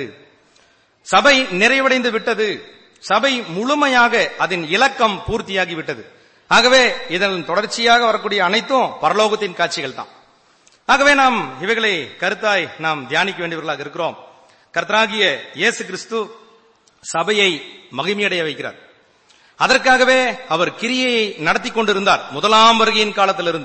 சபை நிறைவடைந்து விட்டது சபை முழுமையாக அதன் இலக்கம் பூர்த்தியாகி விட்டது ஆகவே இதன் தொடர்ச்சியாக வரக்கூடிய அனைத்தும் பரலோகத்தின் காட்சிகள் தான் ஆகவே நாம் இவைகளை கருத்தாய் நாம் தியானிக்க வேண்டியவர்களாக இருக்கிறோம் கர்த்தராகிய இயேசு கிறிஸ்து சபையை மகிமையடைய வைக்கிறார் அதற்காகவே அவர் கிரியையை நடத்தி கொண்டிருந்தார் முதலாம் வருகையின் காலத்திலிருந்து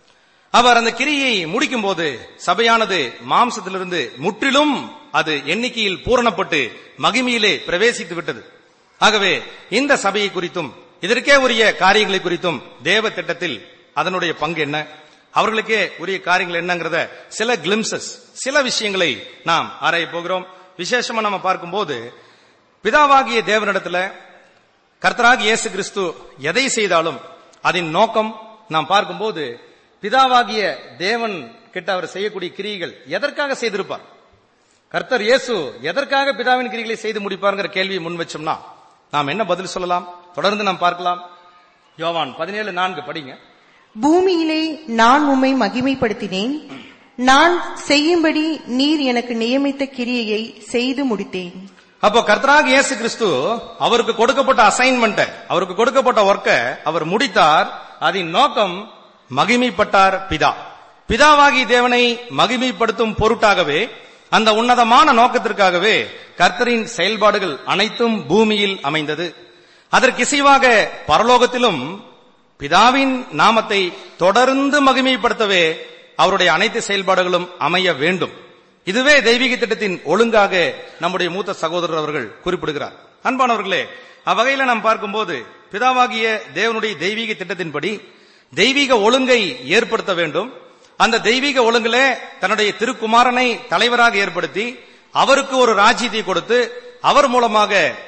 அவர் அந்த கிரியை முடிக்கும் போது சபையானது மாம்சத்திலிருந்து முற்றிலும் அது எண்ணிக்கையில் பூரணப்பட்டு மகிமையிலே பிரவேசித்து விட்டது ஆகவே இந்த சபையை குறித்தும் இதற்கே உரிய காரியங்களை குறித்தும் தேவ திட்டத்தில் அதனுடைய பங்கு என்ன அவர்களுக்கே உரிய காரியங்கள் என்னங்கிறத சில கிளிம்சஸ் சில விஷயங்களை நாம் ஆராய போகிறோம் விசேஷமா நம்ம பார்க்கும்போது பிதாவாகிய தேவனிடத்துல கர்த்தராகிய இயேசு கிறிஸ்து எதை செய்தாலும் அதன் நோக்கம் நாம் பார்க்கும்போது பிதாவாகிய தேவன் கிட்ட அவர் செய்யக்கூடிய கிரியைகள் எதற்காக செய்திருப்பார் கர்த்தர் இயேசு எதற்காக பிதாவின் கிரிகளை செய்து முடிப்பார்ங்கிற கேள்வியை முன் வச்சோம்னா நாம் என்ன பதில் சொல்லலாம் தொடர்ந்து நாம் பார்க்கலாம் யோவான் பதினேழு நான்கு படிங்க பூமியிலே நான் உம்மை மகிமைப்படுத்தினேன் நான் செய்யும்படி நீர் எனக்கு நியமித்த கிரியையை செய்து முடித்தேன் அப்போ கர்த்தராக இயேசு கிறிஸ்து அவருக்கு கொடுக்கப்பட்ட அசைன்மெண்ட் அவருக்கு கொடுக்கப்பட்ட ஒர்க்க அவர் முடித்தார் அதன் நோக்கம் மகிமைப்பட்டார் பிதா பிதாவாகி தேவனை மகிமைப்படுத்தும் பொருட்டாகவே அந்த உன்னதமான நோக்கத்திற்காகவே கர்த்தரின் செயல்பாடுகள் அனைத்தும் பூமியில் அமைந்தது அதற்கு இசைவாக பரலோகத்திலும் பிதாவின் நாமத்தை தொடர்ந்து மகிமைப்படுத்தவே அவருடைய அனைத்து செயல்பாடுகளும் அமைய வேண்டும் இதுவே தெய்வீக திட்டத்தின் ஒழுங்காக நம்முடைய மூத்த சகோதரர் அவர்கள் குறிப்பிடுகிறார் அன்பானவர்களே அவ்வகையில நாம் பார்க்கும்போது பிதாவாகிய தேவனுடைய தெய்வீக திட்டத்தின்படி தெய்வீக ஒழுங்கை ஏற்படுத்த வேண்டும் அந்த தெய்வீக ஒழுங்கிலே தன்னுடைய திருக்குமாரனை தலைவராக ஏற்படுத்தி அவருக்கு ஒரு ராஜ்யத்தை கொடுத்து அவர் மூலமாக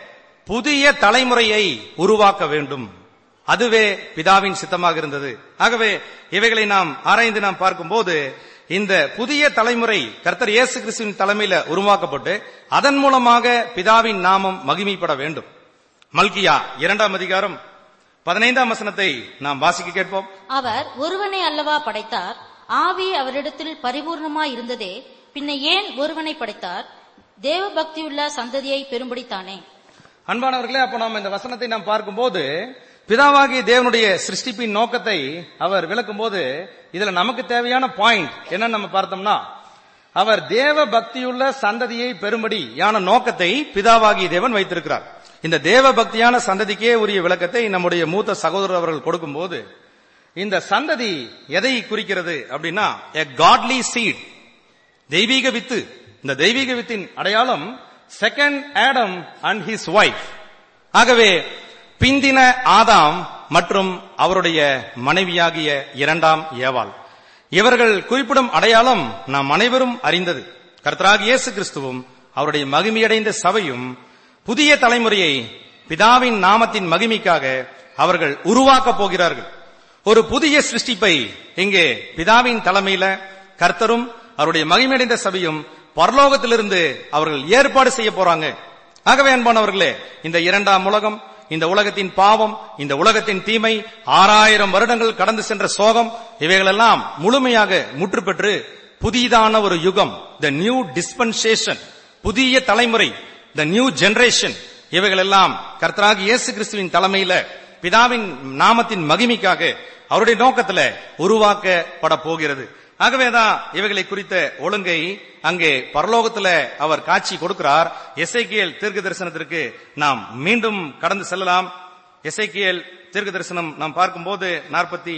புதிய தலைமுறையை உருவாக்க வேண்டும் அதுவே பிதாவின் சித்தமாக இருந்தது ஆகவே இவைகளை நாம் ஆராய்ந்து நாம் பார்க்கும்போது இந்த புதிய தலைமுறை கர்த்தர் இயேசு கிறிஸ்துவின் தலைமையில உருவாக்கப்பட்டு அதன் மூலமாக பிதாவின் நாமம் மகிமைப்பட வேண்டும் மல்கியா இரண்டாம் அதிகாரம் பதினைந்தாம் வசனத்தை நாம் வாசிக்க கேட்போம் அவர் ஒருவனை அல்லவா படைத்தார் ஆவி அவரிடத்தில் பரிபூர்ணமாய் இருந்ததே பின்ன ஏன் ஒருவனை படைத்தார் தேவ பக்தியுள்ள சந்ததியை பெரும்படித்தானே அன்பானவர்களே அப்ப நாம் இந்த வசனத்தை நாம் பார்க்கும்போது பிதாவாகிய தேவனுடைய சிருஷ்டிப்பின் நோக்கத்தை அவர் விளக்கும் போது இதுல நமக்கு தேவையான பாயிண்ட் என்னன்னு நம்ம பார்த்தோம்னா அவர் தேவ பக்தியுள்ள சந்ததியை பெறும்படி யான நோக்கத்தை பிதாவாகிய தேவன் வைத்திருக்கிறார் இந்த தேவ பக்தியான சந்ததிக்கே உரிய விளக்கத்தை நம்முடைய மூத்த சகோதரர் அவர்கள் கொடுக்கும்போது இந்த சந்ததி எதை குறிக்கிறது அப்படின்னா எ காட்லி சீட் தெய்வீக வித்து இந்த தெய்வீக வித்தின் அடையாளம் second Adam and his wife ஆகவே பிந்தின ஆதாம் மற்றும் அவருடைய மனைவியாகிய இரண்டாம் ஏவாள் இவர்கள் குறிப்பிடும் அடையாளம் நாம் அனைவரும் அறிந்தது கர்த்தராகிய இயேசு கிறிஸ்துவும் அவருடைய மகிமையடைந்த சபையும் புதிய தலைமுறையை பிதாவின் நாமத்தின் மகிமைக்காக அவர்கள் உருவாக்கப் போகிறார்கள் ஒரு புதிய சிருஷ்டிப்பை இங்கே பிதாவின் தலைமையில கர்த்தரும் அவருடைய மகிமையடைந்த சபையும் பரலோகத்திலிருந்து அவர்கள் ஏற்பாடு செய்ய போறாங்க ஆகவே அன்பானவர்களே இந்த இரண்டாம் உலகம் இந்த உலகத்தின் பாவம் இந்த உலகத்தின் தீமை ஆறாயிரம் வருடங்கள் கடந்து சென்ற சோகம் இவைகளெல்லாம் முழுமையாக முற்று பெற்று புதிதான ஒரு யுகம் த நியூ டிஸ்பென்சேஷன் புதிய தலைமுறை த நியூ ஜெனரேஷன் இவைகளெல்லாம் கர்த்தராகி இயேசு கிறிஸ்துவின் தலைமையில பிதாவின் நாமத்தின் மகிமைக்காக அவருடைய நோக்கத்துல உருவாக்கப்பட போகிறது ஆகவேதான் இவைகளை குறித்த ஒழுங்கை அங்கே பரலோகத்துல அவர் காட்சி கொடுக்கிறார் எஸ்ஐகியல் தீர்க்க தரிசனத்திற்கு நாம் மீண்டும் கடந்து செல்லலாம் எஸ்ஐகியல் தீர்க்க தரிசனம் நாம் பார்க்கும்போது நாற்பத்தி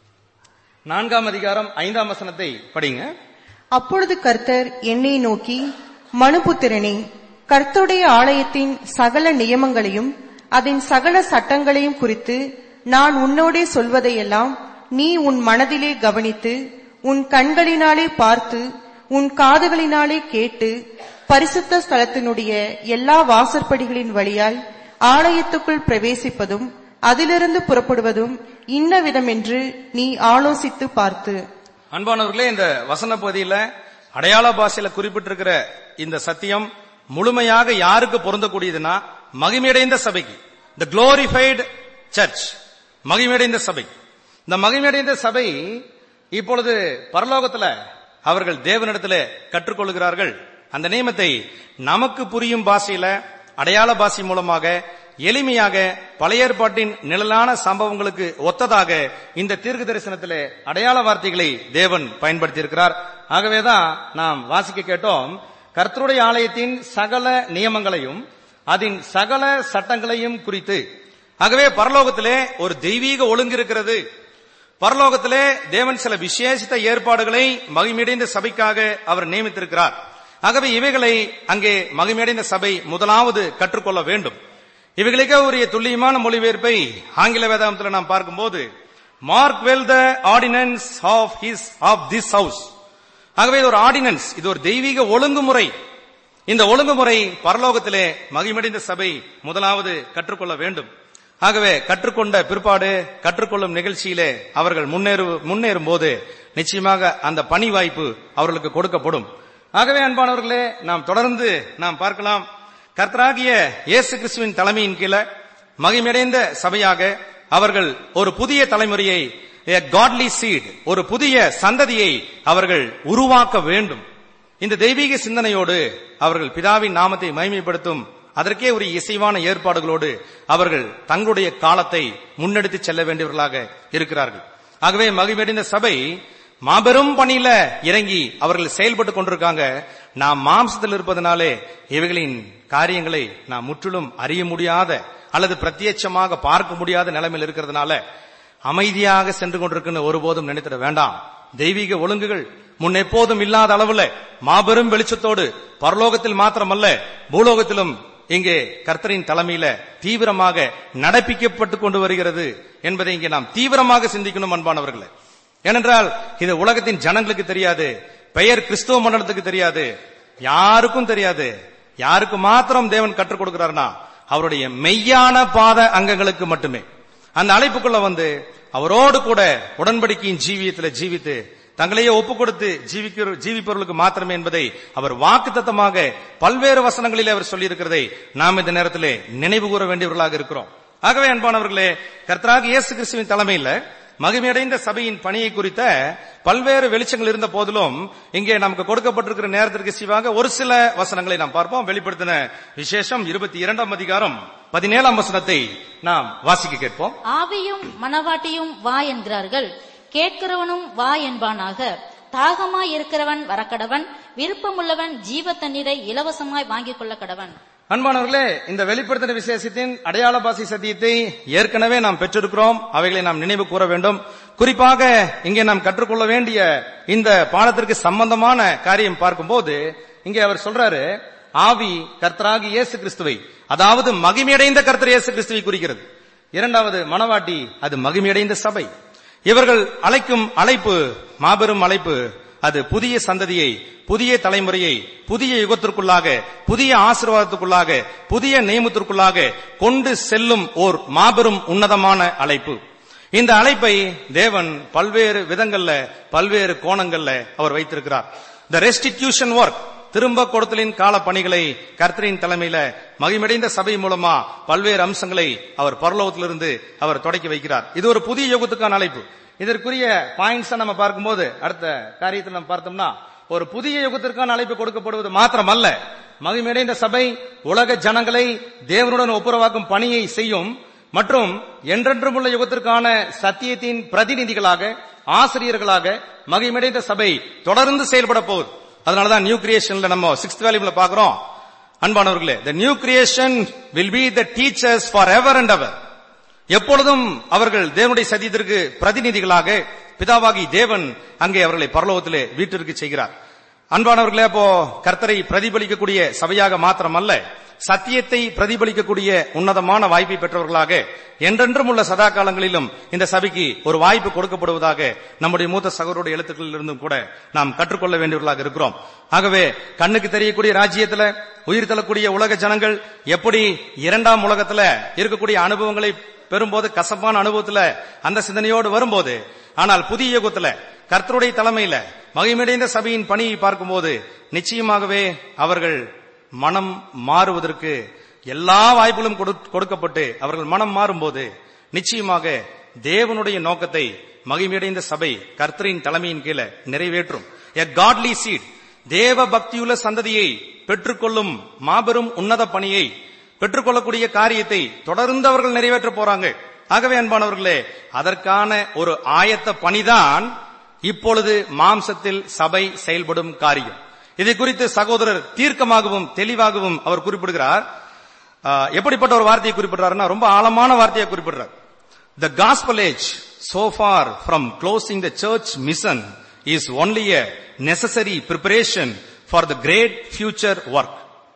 நான்காம் அதிகாரம் ஐந்தாம் வசனத்தை படிங்க அப்பொழுது கர்த்தர் என்னை நோக்கி மனுபுத்திரனே கர்த்தருடைய ஆலயத்தின் சகல நியமங்களையும் அதன் சகல சட்டங்களையும் குறித்து நான் உன்னோடே சொல்வதையெல்லாம் நீ உன் மனதிலே கவனித்து உன் கண்களினாலே பார்த்து உன் காதுகளினாலே கேட்டு பரிசுத்த ஸ்தலத்தினுடைய எல்லா வாசற்படிகளின் வழியாய் ஆலயத்துக்குள் பிரவேசிப்பதும் அதிலிருந்து புறப்படுவதும் இன்ன விதமென்று நீ ஆலோசித்து பார்த்து அன்பானவர்களே இந்த வசன பகுதியில அடையாள பாஷையில குறிப்பிட்டிருக்கிற இந்த சத்தியம் முழுமையாக யாருக்கு பொருந்தக்கூடியதுன்னா மகிமையடைந்த சபைக்கு த குளோரிஃபைடு சர்ச் மகிமையடைந்த சபை இந்த மகிமையடைந்த சபை இப்பொழுது பரலோகத்துல அவர்கள் தேவனிடத்துல கற்றுக்கொள்கிறார்கள் அந்த நியமத்தை நமக்கு புரியும் பாஷையில அடையாள பாஷை மூலமாக எளிமையாக பழைய ஏற்பாட்டின் நிழலான சம்பவங்களுக்கு ஒத்ததாக இந்த தீர்க்க தரிசனத்திலே அடையாள வார்த்தைகளை தேவன் பயன்படுத்தியிருக்கிறார் ஆகவேதான் நாம் வாசிக்க கேட்டோம் கர்த்தருடைய ஆலயத்தின் சகல நியமங்களையும் அதன் சகல சட்டங்களையும் குறித்து ஆகவே பரலோகத்திலே ஒரு தெய்வீக ஒழுங்கு இருக்கிறது பரலோகத்திலே தேவன் சில விசேஷித்த ஏற்பாடுகளை மகிமையடைந்த சபைக்காக அவர் நியமித்திருக்கிறார் ஆகவே இவைகளை அங்கே மகிமையடைந்த சபை முதலாவது கற்றுக்கொள்ள வேண்டும் இவைகளுக்கே உரிய துல்லியமான மொழிபெயர்ப்பை ஆங்கில வேதாந்தத்தில் நாம் பார்க்கும்போது mark well the ordinance of his of this house ஆகவே இது ஒரு ஆர்டினன்ஸ் இது ஒரு தெய்வீக ஒழுங்குமுறை இந்த ஒழுங்குமுறை பரலோகத்திலே மகிமடைந்த சபை முதலாவது கற்றுக்கொள்ள வேண்டும் ஆகவே கற்றுக்கொண்ட பிற்பாடு கற்றுக்கொள்ளும் நிகழ்ச்சியிலே அவர்கள் முன்னேறு முன்னேறும் போது நிச்சயமாக அந்த பணி வாய்ப்பு அவர்களுக்கு கொடுக்கப்படும் ஆகவே அன்பானவர்களே நாம் தொடர்ந்து நாம் பார்க்கலாம் கர்த்தராகிய இயேசு கிறிஸ்துவின் தலைமையின் கீழே மகிமடைந்த சபையாக அவர்கள் ஒரு புதிய தலைமுறையை காட்லி சீட் ஒரு புதிய சந்ததியை அவர்கள் உருவாக்க வேண்டும் இந்த தெய்வீக சிந்தனையோடு அவர்கள் பிதாவின் நாமத்தை மகிமைப்படுத்தும் அதற்கே ஒரு இசைவான ஏற்பாடுகளோடு அவர்கள் தங்களுடைய காலத்தை முன்னெடுத்து செல்ல வேண்டியவர்களாக இருக்கிறார்கள் ஆகவே மகிழ்வடைந்த சபை மாபெரும் பணியில இறங்கி அவர்கள் செயல்பட்டு கொண்டிருக்காங்க நாம் மாம்சத்தில் இருப்பதனாலே இவைகளின் காரியங்களை நாம் முற்றிலும் அறிய முடியாத அல்லது பிரத்யட்சமாக பார்க்க முடியாத நிலைமையில் இருக்கிறதுனால அமைதியாக சென்று கொண்டிருக்குன்னு ஒருபோதும் நினைத்திட வேண்டாம் தெய்வீக ஒழுங்குகள் முன் எப்போதும் இல்லாத அளவுல மாபெரும் வெளிச்சத்தோடு பரலோகத்தில் மாத்திரமல்ல பூலோகத்திலும் இங்கே கர்த்தரின் தலைமையில தீவிரமாக நடப்பிக்கப்பட்டு கொண்டு வருகிறது என்பதை இங்கே நாம் தீவிரமாக சிந்திக்கணும் அன்பானவர்களே ஏனென்றால் இது உலகத்தின் ஜனங்களுக்கு தெரியாது பெயர் கிறிஸ்துவ மண்டலத்துக்கு தெரியாது யாருக்கும் தெரியாது யாருக்கு மாத்திரம் தேவன் கற்றுக் கொடுக்கிறார்னா அவருடைய மெய்யான பாத அங்கங்களுக்கு மட்டுமே அந்த அழைப்புக்குள்ள வந்து அவரோடு கூட உடன்படிக்கையின் ஜீவியத்தில் ஜீவித்து தங்களையே ஒப்பு கொடுத்து ஜீவிக்கிற ஜீவிப்பவர்களுக்கு மாத்திரமே என்பதை அவர் வாக்குத்தத்தமாக பல்வேறு வசனங்களிலே அவர் சொல்லியிருக்கிறதை நாம் இந்த நேரத்திலே நினைவு கூற வேண்டியவர்களாக இருக்கிறோம் ஆகவே அன்பானவர்களே கர்த்தராக இயேசு கிறிஸ்துவின் தலைமையில மகிமையடைந்த சபையின் பணியை குறித்த பல்வேறு வெளிச்சங்கள் இருந்த போதிலும் இங்கே நமக்கு கொடுக்கப்பட்டிருக்கிற நேரத்திற்கு சிவாக ஒரு சில வசனங்களை நாம் பார்ப்போம் வெளிப்படுத்தின விசேஷம் இருபத்தி இரண்டாம் அதிகாரம் பதினேழாம் வசனத்தை நாம் வாசிக்க கேட்போம் ஆவியும் மனவாட்டியும் வா என்கிறார்கள் கேட்கிறவனும் வா என்பானாக தாகமாய் இருக்கிறவன் வரக்கடவன் விருப்பமுள்ளவன் ஜீவ தண்ணீரை இலவசமாய் வாங்கிக் கொள்ள கடவன் அன்பானவர்களே இந்த வெளிப்படுத்தின விசேஷத்தின் அடையாள பாசி சத்தியத்தை ஏற்கனவே நாம் பெற்றிருக்கிறோம் அவைகளை நாம் நினைவு கூற வேண்டும் குறிப்பாக இங்கே நாம் கற்றுக்கொள்ள வேண்டிய இந்த பாடத்திற்கு சம்பந்தமான காரியம் பார்க்கும்போது இங்கே அவர் சொல்றாரு ஆவி கர்த்தராகி இயேசு கிறிஸ்துவை அதாவது மகிமையடைந்த கர்த்தர் இயேசு கிறிஸ்துவை குறிக்கிறது இரண்டாவது மணவாட்டி அது மகிமையடைந்த சபை இவர்கள் அழைக்கும் அழைப்பு மாபெரும் அழைப்பு அது புதிய சந்ததியை புதிய தலைமுறையை புதிய யுகத்திற்குள்ளாக புதிய ஆசீர்வாதத்துக்குள்ளாக புதிய நியமத்திற்குள்ளாக கொண்டு செல்லும் ஓர் மாபெரும் உன்னதமான அழைப்பு இந்த அழைப்பை தேவன் பல்வேறு விதங்கள்ல பல்வேறு கோணங்கள்ல அவர் வைத்திருக்கிறார் த ரெஸ்டிடியூஷன் ஒர்க் திரும்ப கொடுத்தலின் கால பணிகளை கர்த்தரின் தலைமையில மகிமடைந்த சபை மூலமா பல்வேறு அம்சங்களை அவர் பரலோகத்திலிருந்து அவர் தொடக்கி வைக்கிறார் இது ஒரு புதிய யுகத்துக்கான அழைப்பு இதற்குரிய பாயிண்ட்ஸ் நம்ம பார்க்கும்போது அடுத்த காரியத்தில் நம்ம பார்த்தோம்னா ஒரு புதிய யுகத்திற்கான அழைப்பு கொடுக்கப்படுவது மாத்திரமல்ல மகிமையடைந்த சபை உலக ஜனங்களை தேவனுடன் ஒப்புரவாக்கும் பணியை செய்யும் மற்றும் என்றென்றும் உள்ள யுகத்திற்கான சத்தியத்தின் பிரதிநிதிகளாக ஆசிரியர்களாக மகிமையடைந்த சபை தொடர்ந்து செயல்பட போகுது அதனாலதான் நியூ கிரியேஷன்ல நம்ம சிக்ஸ்த் வேல்யூல பாக்குறோம் அன்பானவர்களே the new creation will be the teachers for ever and ever எப்பொழுதும் அவர்கள் தேவனுடைய சத்தியத்திற்கு பிரதிநிதிகளாக பிதாவாகி தேவன் அங்கே அவர்களை பரலோகத்திலே வீட்டிற்கு செய்கிறார் அன்பானவர்களே அப்போ கர்த்தரை பிரதிபலிக்கக்கூடிய சபையாக மாத்திரமல்ல சத்தியத்தை பிரதிபலிக்கக்கூடிய உன்னதமான வாய்ப்பை பெற்றவர்களாக என்றென்றும் உள்ள சதா காலங்களிலும் இந்த சபைக்கு ஒரு வாய்ப்பு கொடுக்கப்படுவதாக நம்முடைய மூத்த சகோதரோட எழுத்துக்களில் இருந்தும் கூட நாம் கற்றுக்கொள்ள வேண்டியவர்களாக இருக்கிறோம் ஆகவே கண்ணுக்கு தெரியக்கூடிய ராஜ்யத்துல உயிர் தள்ளக்கூடிய உலக ஜனங்கள் எப்படி இரண்டாம் உலகத்துல இருக்கக்கூடிய அனுபவங்களை பெறும்போது கசப்பான அனுபவத்துல அந்த சிந்தனையோடு வரும்போது ஆனால் புதிய யுகத்துல கர்த்தருடைய தலைமையில மகிமடைந்த சபையின் பணியை பார்க்கும்போது நிச்சயமாகவே அவர்கள் மனம் மாறுவதற்கு எல்லா வாய்ப்புகளும் கொடு- கொடுக்கப்பட்டு அவர்கள் மனம் மாறும்போது நிச்சயமாக தேவனுடைய நோக்கத்தை மகிமையடைந்த சபை கர்த்தரின் தலைமையின் கீழே நிறைவேற்றும் எ காட்லி சீட் தேவ பக்தியுள்ள சந்ததியை பெற்றுக்கொள்ளும் மாபெரும் உன்னத பணியை பெற்றுக்கொள்ளக்கூடிய காரியத்தை தொடர்ந்து அவர்கள் நிறைவேற்ற போறாங்க ஆகவே அன்பானவர்களே அதற்கான ஒரு ஆயத்த பணிதான் இப்பொழுது மாம்சத்தில் சபை செயல்படும் காரியம் இதை குறித்து சகோதரர் தீர்க்கமாகவும் தெளிவாகவும் அவர் குறிப்பிடுகிறார் ஆஹ், எப்படிப்பட்ட ஒரு வார்த்தையை குறிப்பிடுறாருன்னா ரொம்ப ஆழமான வார்த்தையை குறிப்பிடுறார் the gospel age so far from closing the church mission is only a necessary preparation for the great future work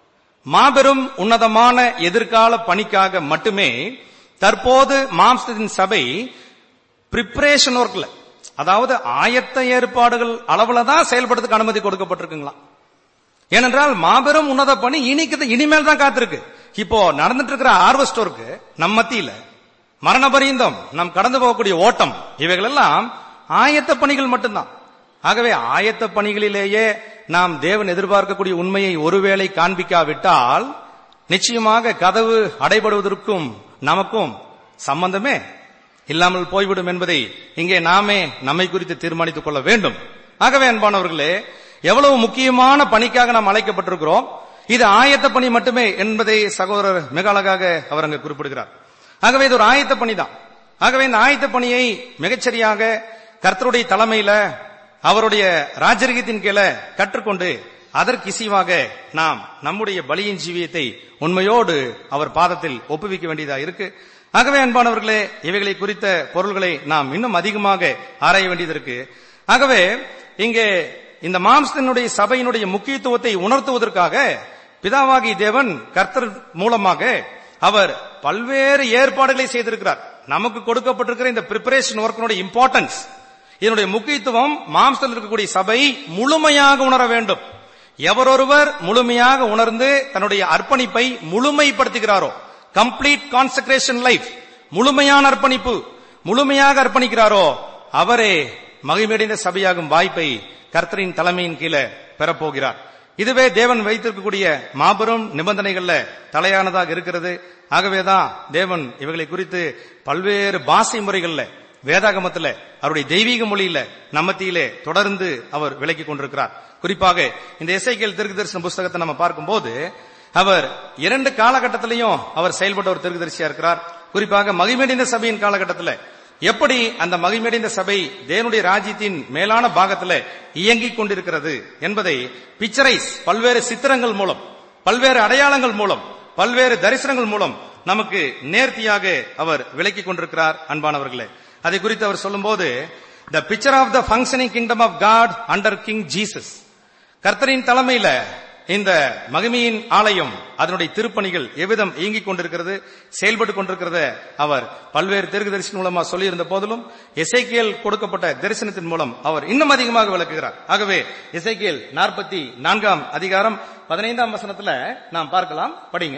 மாபெரும் உன்னதமான எதிர்கால பணிக்காக மட்டுமே தற்போது மாம்சத்தின் சபை பிரிப்பரேஷன் ஒர்க்ல அதாவது ஆயத்த ஏற்பாடுகள் அளவுல தான் செயல்படுறதுக்கு அனுமதி கொடுக்கப்பட்டிருக்குங்களா ஏனென்றால் மாபெரும் உன்னத பணி இனிக்கு இனிமேல் தான் காத்திருக்கு இப்போ நடந்துட்டு இருக்கிற ஹார்வெஸ்ட் ஒர்க்கு நம் மத்தியில மரண பரியந்தம் நாம் கடந்து போகக்கூடிய ஓட்டம் இவைகள் எல்லாம் ஆயத்த பணிகள் மட்டும்தான் ஆகவே ஆயத்த பணிகளிலேயே நாம் தேவன் எதிர்பார்க்கக்கூடிய உண்மையை ஒருவேளை காண்பிக்காவிட்டால் நிச்சயமாக கதவு அடைபடுவதற்கும் நமக்கும் சம்பந்தமே இல்லாமல் போய்விடும் என்பதை இங்கே நாமே நம்மை குறித்து தீர்மானித்துக் கொள்ள வேண்டும் ஆகவே அன்பானவர்களே எவ்வளவு முக்கியமான பணிக்காக நாம் அழைக்கப்பட்டிருக்கிறோம் இது ஆயத்த பணி மட்டுமே என்பதை சகோதரர் மிக அழகாக அவர் அங்கு குறிப்பிடுகிறார் ஆகவே இது ஒரு ஆயத்த பணி தான் ஆகவே இந்த ஆயத்த பணியை மிகச்சரியாக கர்த்தருடைய தலைமையில அவருடைய ராஜரிகத்தின் கீழே கற்றுக்கொண்டு அதற்கு இசைவாக நாம் நம்முடைய பலியின் ஜீவியத்தை உண்மையோடு அவர் பாதத்தில் ஒப்புவிக்க வேண்டியதா இருக்கு ஆகவே அன்பானவர்களே இவைகளை குறித்த பொருள்களை நாம் இன்னும் அதிகமாக ஆராய வேண்டியது இருக்கு ஆகவே இங்கே இந்த மாம்சத்தினுடைய சபையினுடைய முக்கியத்துவத்தை உணர்த்துவதற்காக பிதாவாகி தேவன் கர்த்தர் மூலமாக அவர் பல்வேறு ஏற்பாடுகளை செய்திருக்கிறார் நமக்கு கொடுக்கப்பட்டிருக்கிற இந்த பிரிப்பரேஷன் ஒர்க்கினுடைய இம்பார்ட்டன்ஸ் இதனுடைய முக்கியத்துவம் மாம்சத்தில் இருக்கக்கூடிய சபை முழுமையாக உணர வேண்டும் எவரொருவர் முழுமையாக உணர்ந்து தன்னுடைய அர்ப்பணிப்பை முழுமைப்படுத்துகிறாரோ கம்ப்ளீட் கான்செக்ரேஷன் லைஃப் முழுமையான அர்ப்பணிப்பு முழுமையாக அர்ப்பணிக்கிறாரோ அவரே மகிமடைந்த சபையாகும் வாய்ப்பை கர்த்தரின் தலைமையின் கீழே பெறப்போகிறார் இதுவே தேவன் வைத்திருக்கக்கூடிய மாபெரும் நிபந்தனைகள்ல தலையானதாக இருக்கிறது ஆகவேதான் தேவன் இவைகளை குறித்து பல்வேறு பாஷை முறைகள்ல வேதாகமத்துல அவருடைய தெய்வீக மொழியில நம்மத்தியிலே தொடர்ந்து அவர் விளக்கிக் கொண்டிருக்கிறார் குறிப்பாக இந்த இசைக்கியல் திருக்கு தரிசன புஸ்தகத்தை நம்ம பார்க்கும்போது அவர் இரண்டு காலகட்டத்திலையும் அவர் செயல்பட்ட ஒரு திருக்குதரிசியா இருக்கிறார் குறிப்பாக மகிமடைந்த சபையின் காலகட்டத்தில் எப்படி அந்த மகிமடைந்த சபை தேவனுடைய ராஜ்யத்தின் மேலான பாகத்துல இயங்கிக் கொண்டிருக்கிறது என்பதை பிக்சரைஸ் பல்வேறு சித்திரங்கள் மூலம் பல்வேறு அடையாளங்கள் மூலம் பல்வேறு தரிசனங்கள் மூலம் நமக்கு நேர்த்தியாக அவர் விளக்கிக் கொண்டிருக்கிறார் அன்பானவர்களே அதை குறித்து அவர் சொல்லும்போது the picture of the functioning kingdom of God under King Jesus கர்த்தரின் தலைமையில இந்த மகிமையின் ஆலயம் அதனுடைய திருப்பணிகள் எவ்விதம் இயங்கிக் கொண்டிருக்கிறது செயல்பட்டு கொண்டிருக்கிறத அவர் பல்வேறு தெற்கு தரிசனம் மூலமா சொல்லியிருந்த போதிலும் எசைக்கியல் கொடுக்கப்பட்ட தரிசனத்தின் மூலம் அவர் இன்னும் அதிகமாக விளக்குகிறார் ஆகவே எசைக்கியல் நாற்பத்தி நான்காம் அதிகாரம் பதினைந்தாம் வசனத்துல நாம் பார்க்கலாம் படிங்க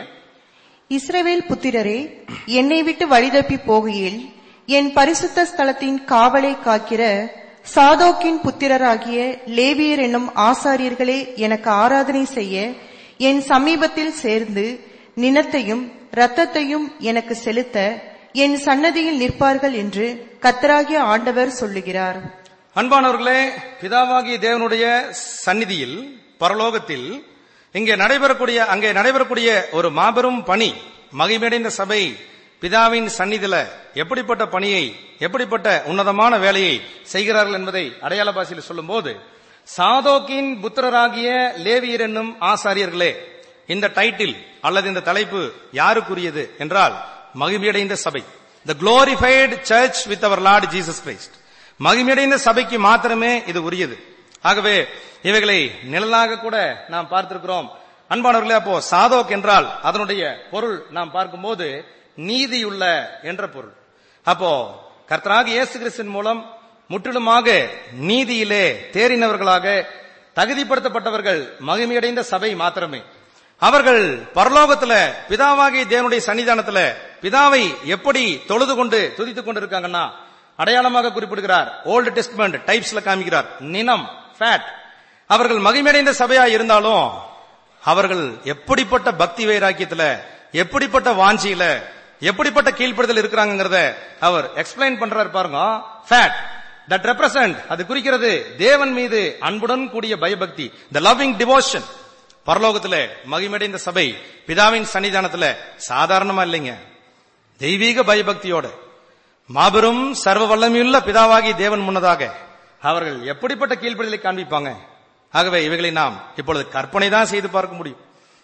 இஸ்ரவேல் புத்திரரே என்னை விட்டு வழிதப்பி போகையில் என் பரிசுத்த ஸ்தலத்தின் காவலை காக்கிற சாதோக்கின் புத்திரராகிய லேவியர் என்னும் ஆசாரியர்களே எனக்கு ஆராதனை செய்ய என் சமீபத்தில் சேர்ந்து நினத்தையும் இரத்தத்தையும் எனக்கு செலுத்த என் சன்னதியில் நிற்பார்கள் என்று கத்தராகிய ஆண்டவர் சொல்லுகிறார் அன்பானவர்களே பிதாவாகிய தேவனுடைய சந்நிதியில் பரலோகத்தில் இங்கே நடைபெறக்கூடிய அங்கே நடைபெறக்கூடிய ஒரு மாபெரும் பணி மகிமடைந்த சபை பிதாவின் சந்நிதியில எப்படிப்பட்ட பணியை எப்படிப்பட்ட உன்னதமான வேலையை செய்கிறார்கள் என்பதை அடையாள பாஷையில் சொல்லும்போது சாதோக்கின் புத்திரராகிய லேவியர் என்னும் ஆசாரியர்களே இந்த டைட்டில் அல்லது இந்த தலைப்பு யாருக்குரியது என்றால் மகிமையடைந்த சபை the glorified church with our Lord Jesus Christ மகிமையடைந்த சபைக்கு மாத்திரமே இது உரியது ஆகவே இவைகளை நிழலாக கூட நாம் பார்த்திருக்கிறோம் அன்பானவர்களே அப்போ சாதோக் என்றால் அதனுடைய பொருள் நாம் பார்க்கும்போது நீதியுள்ள என்ற பொருள் அப்போ கர்த்தராக இயேசு கிறிஸ்தின் மூலம் முற்றிலுமாக நீதியிலே தேறினவர்களாக தகுதிப்படுத்தப்பட்டவர்கள் மகிமையடைந்த சபை மாத்திரமே அவர்கள் பரலோகத்துல பிதாவாகிய தேவனுடைய சன்னிதானத்துல பிதாவை எப்படி தொழுது கொண்டு துதித்துக் கொண்டிருக்காங்கன்னா அடையாளமாக குறிப்பிடுகிறார் ஓல்டு டெஸ்ட்மெண்ட் டைப்ஸ்ல காமிக்கிறார் நினம் ஃபேட் அவர்கள் மகிமையடைந்த சபையா இருந்தாலும் அவர்கள் எப்படிப்பட்ட பக்தி வைராக்கியத்துல எப்படிப்பட்ட வாஞ்சியில எப்படிப்பட்ட கீழ்ப்படுதல் இருக்கிறாங்கிறத அவர் எக்ஸ்பிளைன் பண்றாரு பாருங்க ஃபேட் தட் ரெப்ரசன்ட் அது குறிக்கிறது தேவன் மீது அன்புடன் கூடிய பயபக்தி த லவ்விங் டிவோஷன் பரலோகத்துல மகிமடைந்த சபை பிதாவின் சன்னிதானத்துல சாதாரணமா இல்லைங்க தெய்வீக பயபக்தியோட மாபெரும் சர்வ வல்லமையுள்ள பிதாவாகி தேவன் முன்னதாக அவர்கள் எப்படிப்பட்ட கீழ்ப்படிதலை காண்பிப்பாங்க ஆகவே இவைகளை நாம் இப்பொழுது கற்பனை தான் செய்து பார்க்க முடியும்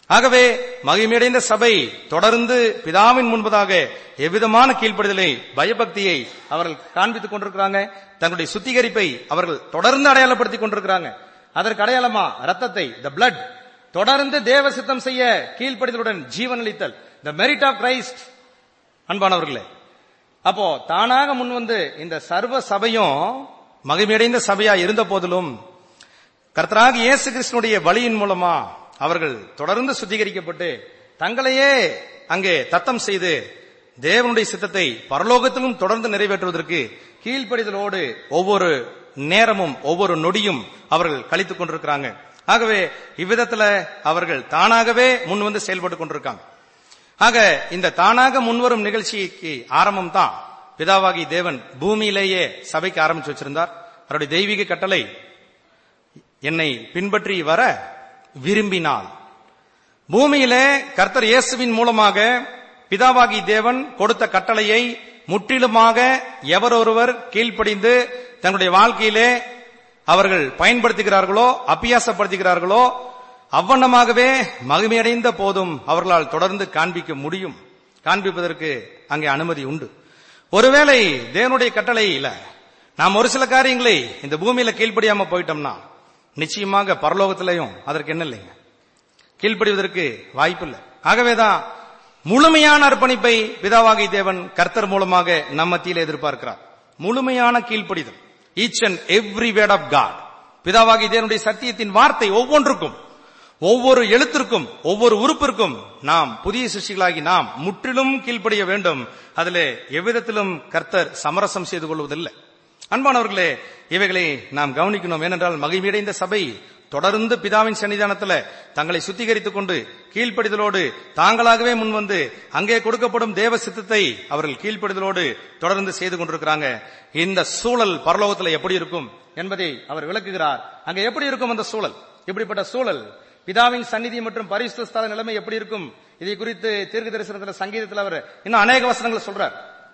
ஆகவே மகிமையடைந்த சபை தொடர்ந்து பிதாவின் முன்பதாக எவ்விதமான கீழ்ப்படிதலை பயபக்தியை அவர்கள் காண்பித்துக் கொண்டிருக்கிறாங்க தங்களுடைய சுத்திகரிப்பை அவர்கள் தொடர்ந்து அடையாளப்படுத்திக் கொண்டிருக்கிறாங்க அதற்கு அடையாளமா ரத்தத்தை த blood தொடர்ந்து தேவ சித்தம் செய்ய கீழ்ப்படிதலுடன் ஜீவன் அளித்தல் த மெரிட் ஆஃப் கிரைஸ்ட் அன்பானவர்களே அப்போ தானாக முன் வந்து இந்த சர்வ சபையும் மகிமையடைந்த சபையா இருந்த போதிலும் கர்த்தராக இயேசு கிறிஸ்தனுடைய வழியின் மூலமா அவர்கள் தொடர்ந்து சுத்திகரிக்கப்பட்டு தங்களையே அங்கே தத்தம் செய்து தேவனுடைய சித்தத்தை பரலோகத்திலும் தொடர்ந்து நிறைவேற்றுவதற்கு கீழ்ப்படிதலோடு ஒவ்வொரு நேரமும் ஒவ்வொரு நொடியும் அவர்கள் கழித்துக் கொண்டிருக்கிறாங்க ஆகவே இவ்விதத்துல அவர்கள் தானாகவே முன் வந்து செயல்பட்டுக் கொண்டிருக்காங்க ஆக இந்த தானாக முன்வரும் நிகழ்ச்சிக்கு ஆரம்பம் தான் பிதாவாகி தேவன் பூமியிலேயே சபைக்கு ஆரம்பிச்சு வச்சிருந்தார் அவருடைய தெய்வீக கட்டளை என்னை பின்பற்றி வர விரும்பினால் பூமியிலே கர்த்தர் இயேசுவின் மூலமாக பிதாவாகி தேவன் கொடுத்த கட்டளையை முற்றிலுமாக எவரொருவர் கீழ்ப்படிந்து தங்களுடைய வாழ்க்கையிலே அவர்கள் பயன்படுத்துகிறார்களோ அபியாசப்படுத்துகிறார்களோ அவ்வண்ணமாகவே மகிமையடைந்த போதும் அவர்களால் தொடர்ந்து காண்பிக்க முடியும் காண்பிப்பதற்கு அங்கே அனுமதி உண்டு ஒருவேளை தேவனுடைய கட்டளையில நாம் ஒரு சில காரியங்களை இந்த பூமியில கீழ்ப்படியாம போயிட்டோம்னா நிச்சயமாக பரலோகத்திலையும் அதற்கு என்ன இல்லைங்க கீழ்ப்படிவதற்கு வாய்ப்பில்லை ஆகவேதான் முழுமையான அர்ப்பணிப்பை பிதாவாகி தேவன் கர்த்தர் மூலமாக நம் மத்தியில் எதிர்பார்க்கிறார் முழுமையான கீழ்ப்படிதல் each and every word of God பிதாவாகி தேவனுடைய சத்தியத்தின் வார்த்தை ஒவ்வொன்றுக்கும் ஒவ்வொரு எழுத்திற்கும் ஒவ்வொரு உறுப்பிற்கும் நாம் புதிய சிருஷ்டிகளாகி நாம் முற்றிலும் கீழ்ப்படிய வேண்டும் அதிலே எவ்விதத்திலும் கர்த்தர் சமரசம் செய்து கொள்வதில்லை அன்பானவர்களே இவைகளை நாம் கவனிக்கணும் ஏனென்றால் மகிழ்ச்சியடைந்த சபை தொடர்ந்து பிதாவின் சன்னிதானத்துல தங்களை சுத்திகரித்துக் கொண்டு கீழ்ப்படிதலோடு தாங்களாகவே முன்வந்து அங்கே கொடுக்கப்படும் தேவ சித்தத்தை அவர்கள் கீழ்ப்படிதலோடு தொடர்ந்து செய்து கொண்டிருக்கிறாங்க இந்த சூழல் பரலோகத்துல எப்படி இருக்கும் என்பதை அவர் விளக்குகிறார் அங்க எப்படி இருக்கும் அந்த சூழல் இப்படிப்பட்ட சூழல் பிதாவின் சந்நிதி மற்றும் பரிசுத்த ஸ்தல நிலைமை எப்படி இருக்கும் இதை குறித்து தீர்க்க தரிசனத்துல சங்கீதத்தில் அவர் இன்னும் அநேக வசனங்களை சொல்றார்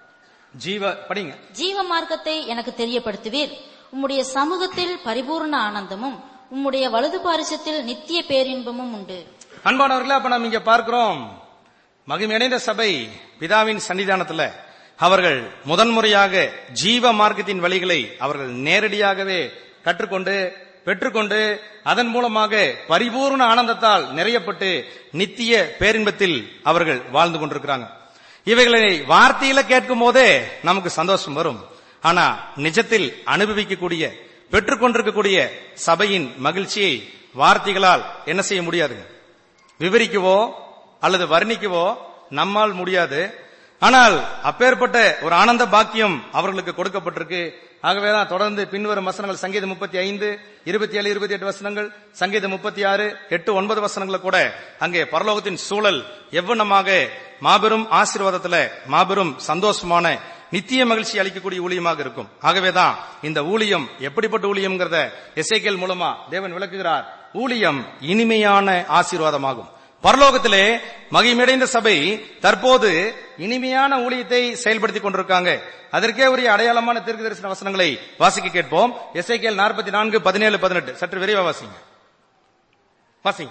ஜீவ படிங்க ஜீவ மார்க்கத்தை எனக்கு தெரியப்படுத்துவீர் உம்முடைய சமூகத்தில் பரிபூர்ண ஆனந்தமும் உம்முடைய வலது பாரிசத்தில் நித்திய பேரின்பமும் உண்டு அன்பானவர்களே அப்ப நாம் இங்க பார்க்கிறோம் மகிமையடைந்த சபை பிதாவின் சன்னிதானத்துல அவர்கள் முதன்முறையாக ஜீவ மார்க்கத்தின் வழிகளை அவர்கள் நேரடியாகவே கற்றுக்கொண்டு பெற்றுக்கொண்டு அதன் மூலமாக பரிபூர்ண ஆனந்தத்தால் நிறையப்பட்டு நித்திய பேரின்பத்தில் அவர்கள் வாழ்ந்து கொண்டிருக்கிறாங்க இவைகளை வார்த்தையில கேட்கும் போதே நமக்கு சந்தோஷம் வரும் ஆனா நிஜத்தில் அனுபவிக்கக்கூடிய பெற்றுக்கொண்டிருக்கக்கூடிய சபையின் மகிழ்ச்சியை வார்த்தைகளால் என்ன செய்ய முடியாதுங்க விவரிக்கவோ அல்லது வர்ணிக்கவோ நம்மால் முடியாது ஆனால் அப்பேற்பட்ட ஒரு ஆனந்த பாக்கியம் அவர்களுக்கு கொடுக்கப்பட்டிருக்கு ஆகவேதான் தொடர்ந்து பின்வரும் வசனங்கள் சங்கீதம் முப்பத்தி ஐந்து இருபத்தி ஏழு இருபத்தி எட்டு வசனங்கள் சங்கீதம் முப்பத்தி ஆறு எட்டு ஒன்பது வசனங்களை கூட அங்கே பரலோகத்தின் சூழல் எவ்வண்ணமாக மாபெரும் ஆசீர்வாதத்துல மாபெரும் சந்தோஷமான நித்திய மகிழ்ச்சி அளிக்கக்கூடிய ஊழியமாக இருக்கும் ஆகவேதான் இந்த ஊழியம் எப்படிப்பட்ட ஊழியம்ங்கிறத எஸ்ஐகேல் மூலமா தேவன் விளக்குகிறார் ஊழியம் இனிமையான ஆசீர்வாதமாகும் பரலோகத்திலே மகிமையடைந்த சபை தற்போது இனிமையான ஊழியத்தை செயல்படுத்திக் கொண்டிருக்காங்க அதற்கே உரிய அடையாளமான தீர்க்க தரிசன வசனங்களை வாசிக்க கேட்போம் எஸ்ஐகேல் நாற்பத்தி நான்கு பதினேழு பதினெட்டு சற்று விரைவா வாசிங்க வாசிங்க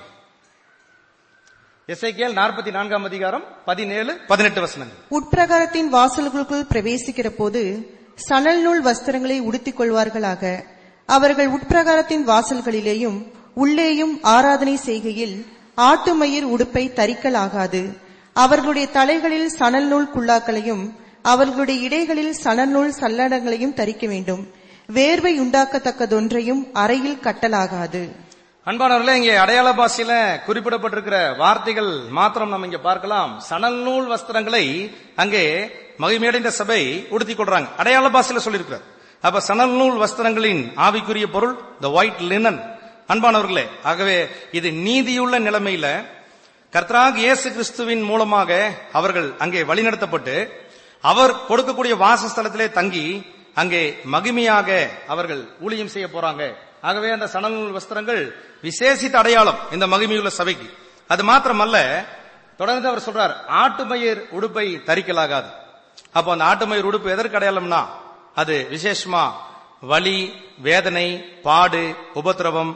எஸ்ஐகேல் நாற்பத்தி நான்காம் அதிகாரம் பதினேழு பதினெட்டு வசனங்கள் உட்பிரகாரத்தின் வாசல்களுக்குள் பிரவேசிக்கிற போது சணல் நூல் வஸ்திரங்களை உடுத்திக் கொள்வார்களாக அவர்கள் உட்பிரகாரத்தின் வாசல்களிலேயும் உள்ளேயும் ஆராதனை செய்கையில் ஆட்டு மயிர் உடுப்பை தரிக்கலாகாது அவர்களுடைய தலைகளில் சணல் நூல் குல்லாக்களையும் அவர்களுடைய இடைகளில் சணல் நூல் சல்லடங்களையும் தரிக்க வேண்டும் வேர்வை உண்டாக்கத்தக்கதொன்றையும் அறையில் கட்டலாகாது அன்பானவர்களே இங்கே அடையாள பாஷையில குறிப்பிடப்பட்டிருக்கிற வார்த்தைகள் மாத்திரம் நம்ம இங்க பார்க்கலாம் சணல் நூல் வஸ்திரங்களை அங்கே மகிமையடைந்த சபை உடுத்திக் கொள்றாங்க அடையாள பாஷையில சொல்லியிருக்கிறார் அப்ப சணல் நூல் வஸ்திரங்களின் ஆவிக்குரிய பொருள் த ஒயிட் லினன் அன்பானவர்களே ஆகவே இது நீதியுள்ள நிலைமையில கர்த்தராக இயேசு கிறிஸ்துவின் மூலமாக அவர்கள் அங்கே வழிநடத்தப்பட்டு அவர் கொடுக்கக்கூடிய வாசஸ்தலத்திலே தங்கி அங்கே மகிமையாக அவர்கள் ஊழியம் செய்ய போறாங்க ஆகவே அந்த சணல் நூல் வஸ்திரங்கள் விசேஷித்த அடையாளம் இந்த மகிமையுள்ள சபைக்கு அது மாத்திரமல்ல தொடர்ந்து அவர் சொல்றார் ஆட்டுமயிர் உடுப்பை தரிக்கலாகாது அப்போ அந்த ஆட்டுமயிர் உடுப்பு எதற்கு அடையாளம்னா அது விசேஷமா வலி வேதனை பாடு உபத்திரவம்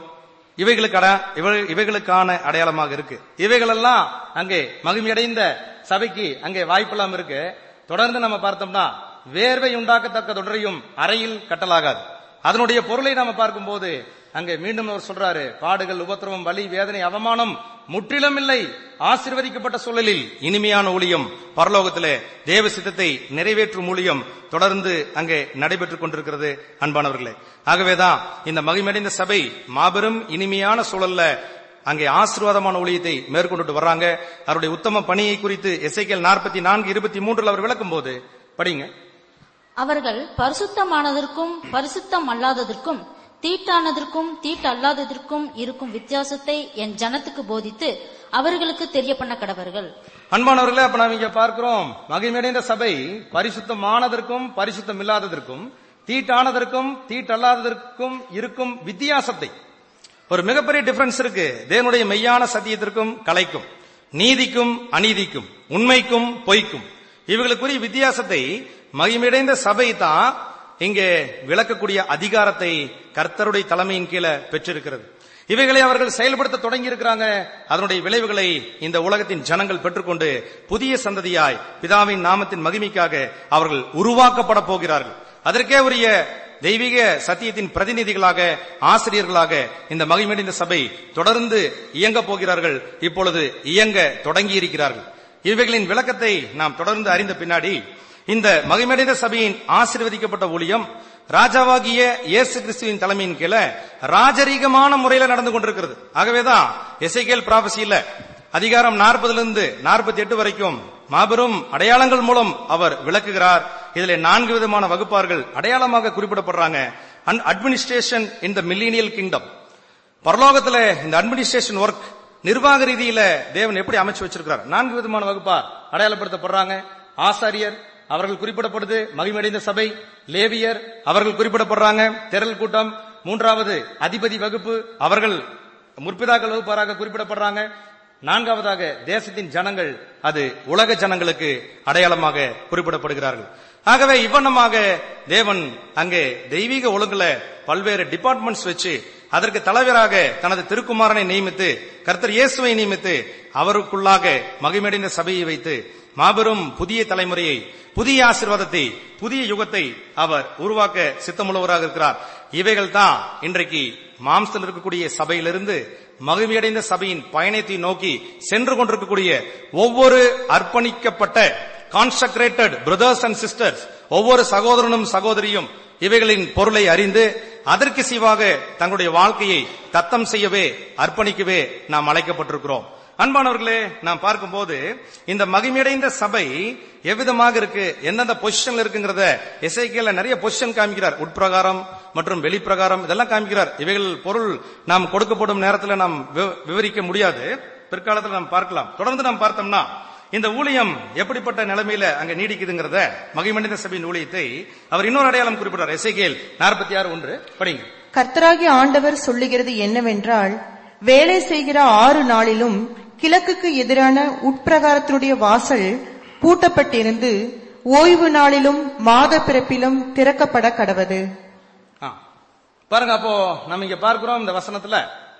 இவைகளுக்கு அட- இவை- இவைகளுக்கான அடையாளமாக இருக்கு இவைகளெல்லாம் அங்கே மகிமையடைந்த சபைக்கு அங்கே வாய்ப்பெல்லாம் இருக்கு தொடர்ந்து நம்ம பார்த்தோம்னா வேர்வை உண்டாக்கத்தக்க தொடரையும் அறையில் கட்டலாகாது அதனுடைய பொருளை நாம பார்க்கும்போது அங்கே மீண்டும் அவர் சொல்றாரு பாடுகள் உபத்திரவம் வலி வேதனை அவமானம் முற்றிலும் இல்லை ஆசீர்வதிக்கப்பட்ட சூழலில் இனிமையான ஊழியம் பரலோகத்திலே தேவ சித்தத்தை நிறைவேற்றும் ஊழியம் தொடர்ந்து அங்கே நடைபெற்றுக் கொண்டிருக்கிறது அன்பானவர்களே ஆகவேதான் இந்த மகிமடைந்த சபை மாபெரும் இனிமையான சூழல்ல அங்கே ஆசீர்வாதமான ஊழியத்தை மேற்கொண்டுட்டு வர்றாங்க அவருடைய உத்தம பணியை குறித்து எஸ்ஐகேல் நாற்பத்தி நான்கு இருபத்தி மூன்றுல அவர் விளக்கும் போது படிங்க அவர்கள் பரிசுத்தமானதற்கும் பரிசுத்தம் அல்லாததற்கும் தீட்டானதற்கும் தீட்டல்லாததற்கும் இருக்கும் வித்தியாசத்தை என் ஜனத்துக்கு போதித்து அவர்களுக்கு தெரிய பண்ண கடவர்கள் அன்பானவர்களே அப்ப நாம் இங்க பார்க்கிறோம் மகிமையடைந்த சபை பரிசுத்தமானதற்கும் பரிசுத்தம் இல்லாததற்கும் தீட்டானதற்கும் தீட்டல்லாததற்கும் இருக்கும் வித்தியாசத்தை ஒரு மிகப்பெரிய டிஃபரன்ஸ் இருக்கு தேவனுடைய மெய்யான சத்தியத்திற்கும் கலைக்கும் நீதிக்கும் அநீதிக்கும் உண்மைக்கும் பொய்க்கும் இவர்களுக்குரிய வித்தியாசத்தை மகிமையடைந்த சபை தான் இங்கே விளக்கக்கூடிய அதிகாரத்தை கர்த்தருடைய தலைமையின் கீழே பெற்றிருக்கிறது இவைகளை அவர்கள் செயல்படுத்த தொடங்கி இருக்கிறாங்க அதனுடைய விளைவுகளை இந்த உலகத்தின் ஜனங்கள் பெற்றுக்கொண்டு புதிய சந்ததியாய் பிதாவின் நாமத்தின் மகிமைக்காக அவர்கள் உருவாக்கப்பட போகிறார்கள் அதற்கே உரிய தெய்வீக சத்தியத்தின் பிரதிநிதிகளாக ஆசிரியர்களாக இந்த மகிமடைந்த சபை தொடர்ந்து இயங்க போகிறார்கள் இப்பொழுது இயங்க தொடங்கி இருக்கிறார்கள் இவைகளின் விளக்கத்தை நாம் தொடர்ந்து அறிந்த பின்னாடி இந்த மகிமடைந்த சபையின் ஆசீர்வதிக்கப்பட்ட ஊழியம் ராஜாவாகிய இயேசு கிறிஸ்துவின் தலைமையின் கீழே ராஜரீகமான முறையில நடந்து கொண்டிருக்கிறது ஆகவேதான் எசைகேல் பிராபசியில அதிகாரம் நாற்பதிலிருந்து நாற்பத்தி எட்டு வரைக்கும் மாபெரும் அடையாளங்கள் மூலம் அவர் விளக்குகிறார் இதுல நான்கு விதமான வகுப்பார்கள் அடையாளமாக குறிப்பிடப்படுறாங்க administration in the millennial kingdom பரலோகத்துல இந்த அட்மினிஸ்ட்ரேஷன் ஒர்க் நிர்வாக ரீதியில தேவன் எப்படி அமைச்சு வச்சிருக்கிறார் நான்கு விதமான வகுப்பா அடையாளப்படுத்தப்படுறாங்க ஆசாரியர் அவர்கள் குறிப்பிடப்படுது மகிமடைந்த சபை லேவியர் அவர்கள் குறிப்பிடப்படுறாங்க திரள் கூட்டம் மூன்றாவது அதிபதி வகுப்பு அவர்கள் முற்பிதாக்கள் வகுப்பாராக குறிப்பிடப்படுறாங்க நான்காவதாக தேசத்தின் ஜனங்கள் அது உலக ஜனங்களுக்கு அடையாளமாக குறிப்பிடப்படுகிறார்கள் ஆகவே இவ்வண்ணமாக தேவன் அங்கே தெய்வீக ஒழுங்குல பல்வேறு டிபார்ட்மெண்ட்ஸ் வச்சு அதற்கு தலைவராக தனது திருக்குமாரனை நியமித்து கர்த்தர் இயேசுவை நியமித்து அவருக்குள்ளாக மகிமடைந்த சபையை வைத்து மாபெரும் புதிய தலைமுறையை புதிய ஆசீர்வாதத்தை புதிய யுகத்தை அவர் உருவாக்க சித்தமுள்ளவராக இருக்கிறார் இவைகள் தான் இன்றைக்கு மாம்சத்தில் இருக்கக்கூடிய சபையிலிருந்து மகிமையடைந்த சபையின் பயணத்தை நோக்கி சென்று கொண்டிருக்கக்கூடிய ஒவ்வொரு அர்ப்பணிக்கப்பட்ட கான்சக்ரேட்டட் பிரதர்ஸ் அண்ட் சிஸ்டர்ஸ் ஒவ்வொரு சகோதரனும் சகோதரியும் இவைகளின் பொருளை அறிந்து அதற்கு சிவாக தங்களுடைய வாழ்க்கையை தத்தம் செய்யவே அர்ப்பணிக்கவே நாம் அழைக்கப்பட்டிருக்கிறோம் அன்பானவர்களே நாம் பார்க்கும்போது இந்த மகிமையடைந்த சபை எவ்விதமாக இருக்கு எந்தெந்த பொசிஷன்ல இருக்குங்கிறத எஸ்ஐகேல நிறைய பொசிஷன் காமிக்கிறார் உட்பிரகாரம் மற்றும் வெளிப்பிரகாரம் இதெல்லாம் காமிக்கிறார் இவைகள் பொருள் நாம் கொடுக்கப்படும் நேரத்தில் நாம் வி- விவரிக்க முடியாது பிற்காலத்தில் நாம் பார்க்கலாம் தொடர்ந்து நாம் பார்த்தோம்னா இந்த ஊழியம் எப்படிப்பட்ட நிலைமையில அங்க நீடிக்குதுங்கிறத மகிமடைந்த சபையின் ஊழியத்தை அவர் இன்னொரு அடையாளம் குறிப்பிட்டார் எஸ்ஐகேல் நாற்பத்தி ஆறு ஒன்று படிங்க கர்த்தராகிய ஆண்டவர் சொல்லுகிறது என்னவென்றால் வேலை செய்கிற ஆறு நாளிலும் கிழக்குக்கு எதிரான உட்பிரகாரத்தினுடைய வாசல் பூட்டப்பட்டிருந்து ஓய்வு நாளிலும் மாத பிறப்பிலும் திறக்கப்பட கடவது ஆ. பாருங்க அப்போ நம்ம இங்க பார்க்கிறோம் இந்த வசனத்துல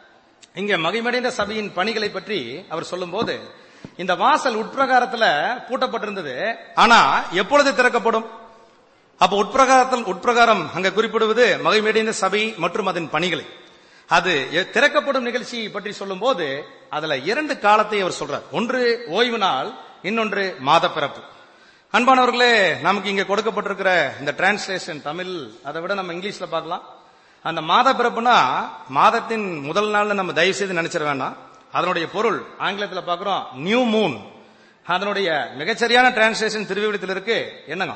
இங்க மகிமடைந்த சபையின் பணிகளை பற்றி அவர் சொல்லும்போது இந்த வாசல் உட்பிரகாரத்துல பூட்டப்பட்டிருந்தது ஆனா எப்பொழுது திறக்கப்படும் அப்ப உட்பிரகாரத்தில் உட்பிரகாரம் அங்க குறிப்பிடுவது மகிமடைந்த சபை மற்றும் அதன் பணிகளை அது எ- திறக்கப்படும் நிகழ்ச்சி பற்றி சொல்லும்போது அதுல இரண்டு காலத்தை அவர் சொல்றார் ஒன்று ஓய்வு நாள் இன்னொன்று மாத பிறப்பு அன்பானவர்களே நமக்கு இங்க கொடுக்கப்பட்டிருக்கிற இந்த டிரான்ஸ்லேஷன் தமிழ் அதை விட நம்ம இங்கிலீஷ்ல பார்க்கலாம் அந்த மாத பிறப்புனா மாதத்தின் முதல் நாள்னு நம்ம தயவு செய்து நினைச்சிட வேண்டாம் அதனுடைய பொருள் ஆங்கிலத்தில் பார்க்கிறோம் நியூ மூன் அதனுடைய மிகச்சரியான டிரான்ஸ்லேஷன் திருவிழத்தில் இருக்கு என்னங்க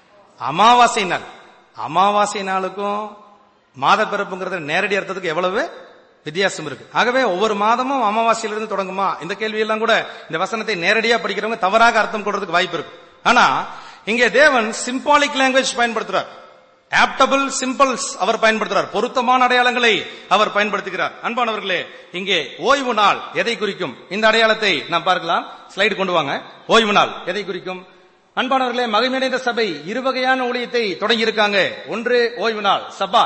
அமாவாசை நாள் அமாவாசை நாளுக்கும் மாத பிறப்புங்கிறது நேரடி அர்த்தத்துக்கு எவ்வளவு வித்தியாசம் இருக்கு ஆகவே ஒவ்வொரு மாதமும் அமாவாசையிலிருந்து தொடங்குமா இந்த கேள்வி எல்லாம் கூட இந்த வசனத்தை நேரடியா படிக்கிறவங்க தவறாக அர்த்தம் கொள்றதுக்கு வாய்ப்பு இருக்கு ஆனா இங்கே தேவன் சிம்பாலிக் லாங்குவேஜ் பயன்படுத்துறார் ஆப்டபிள் சிம்பிள்ஸ் அவர் பயன்படுத்துறார் பொருத்தமான அடையாளங்களை அவர் பயன்படுத்துகிறார் அன்பானவர்களே இங்கே ஓய்வு நாள் எதை குறிக்கும் இந்த அடையாளத்தை நாம் பார்க்கலாம் ஸ்லைடு கொண்டு வாங்க ஓய்வு நாள் எதை குறிக்கும் அன்பானவர்களே மகிமையடைந்த சபை இரு வகையான ஊழியத்தை தொடங்கி இருக்காங்க ஒன்று ஓய்வு நாள் சபா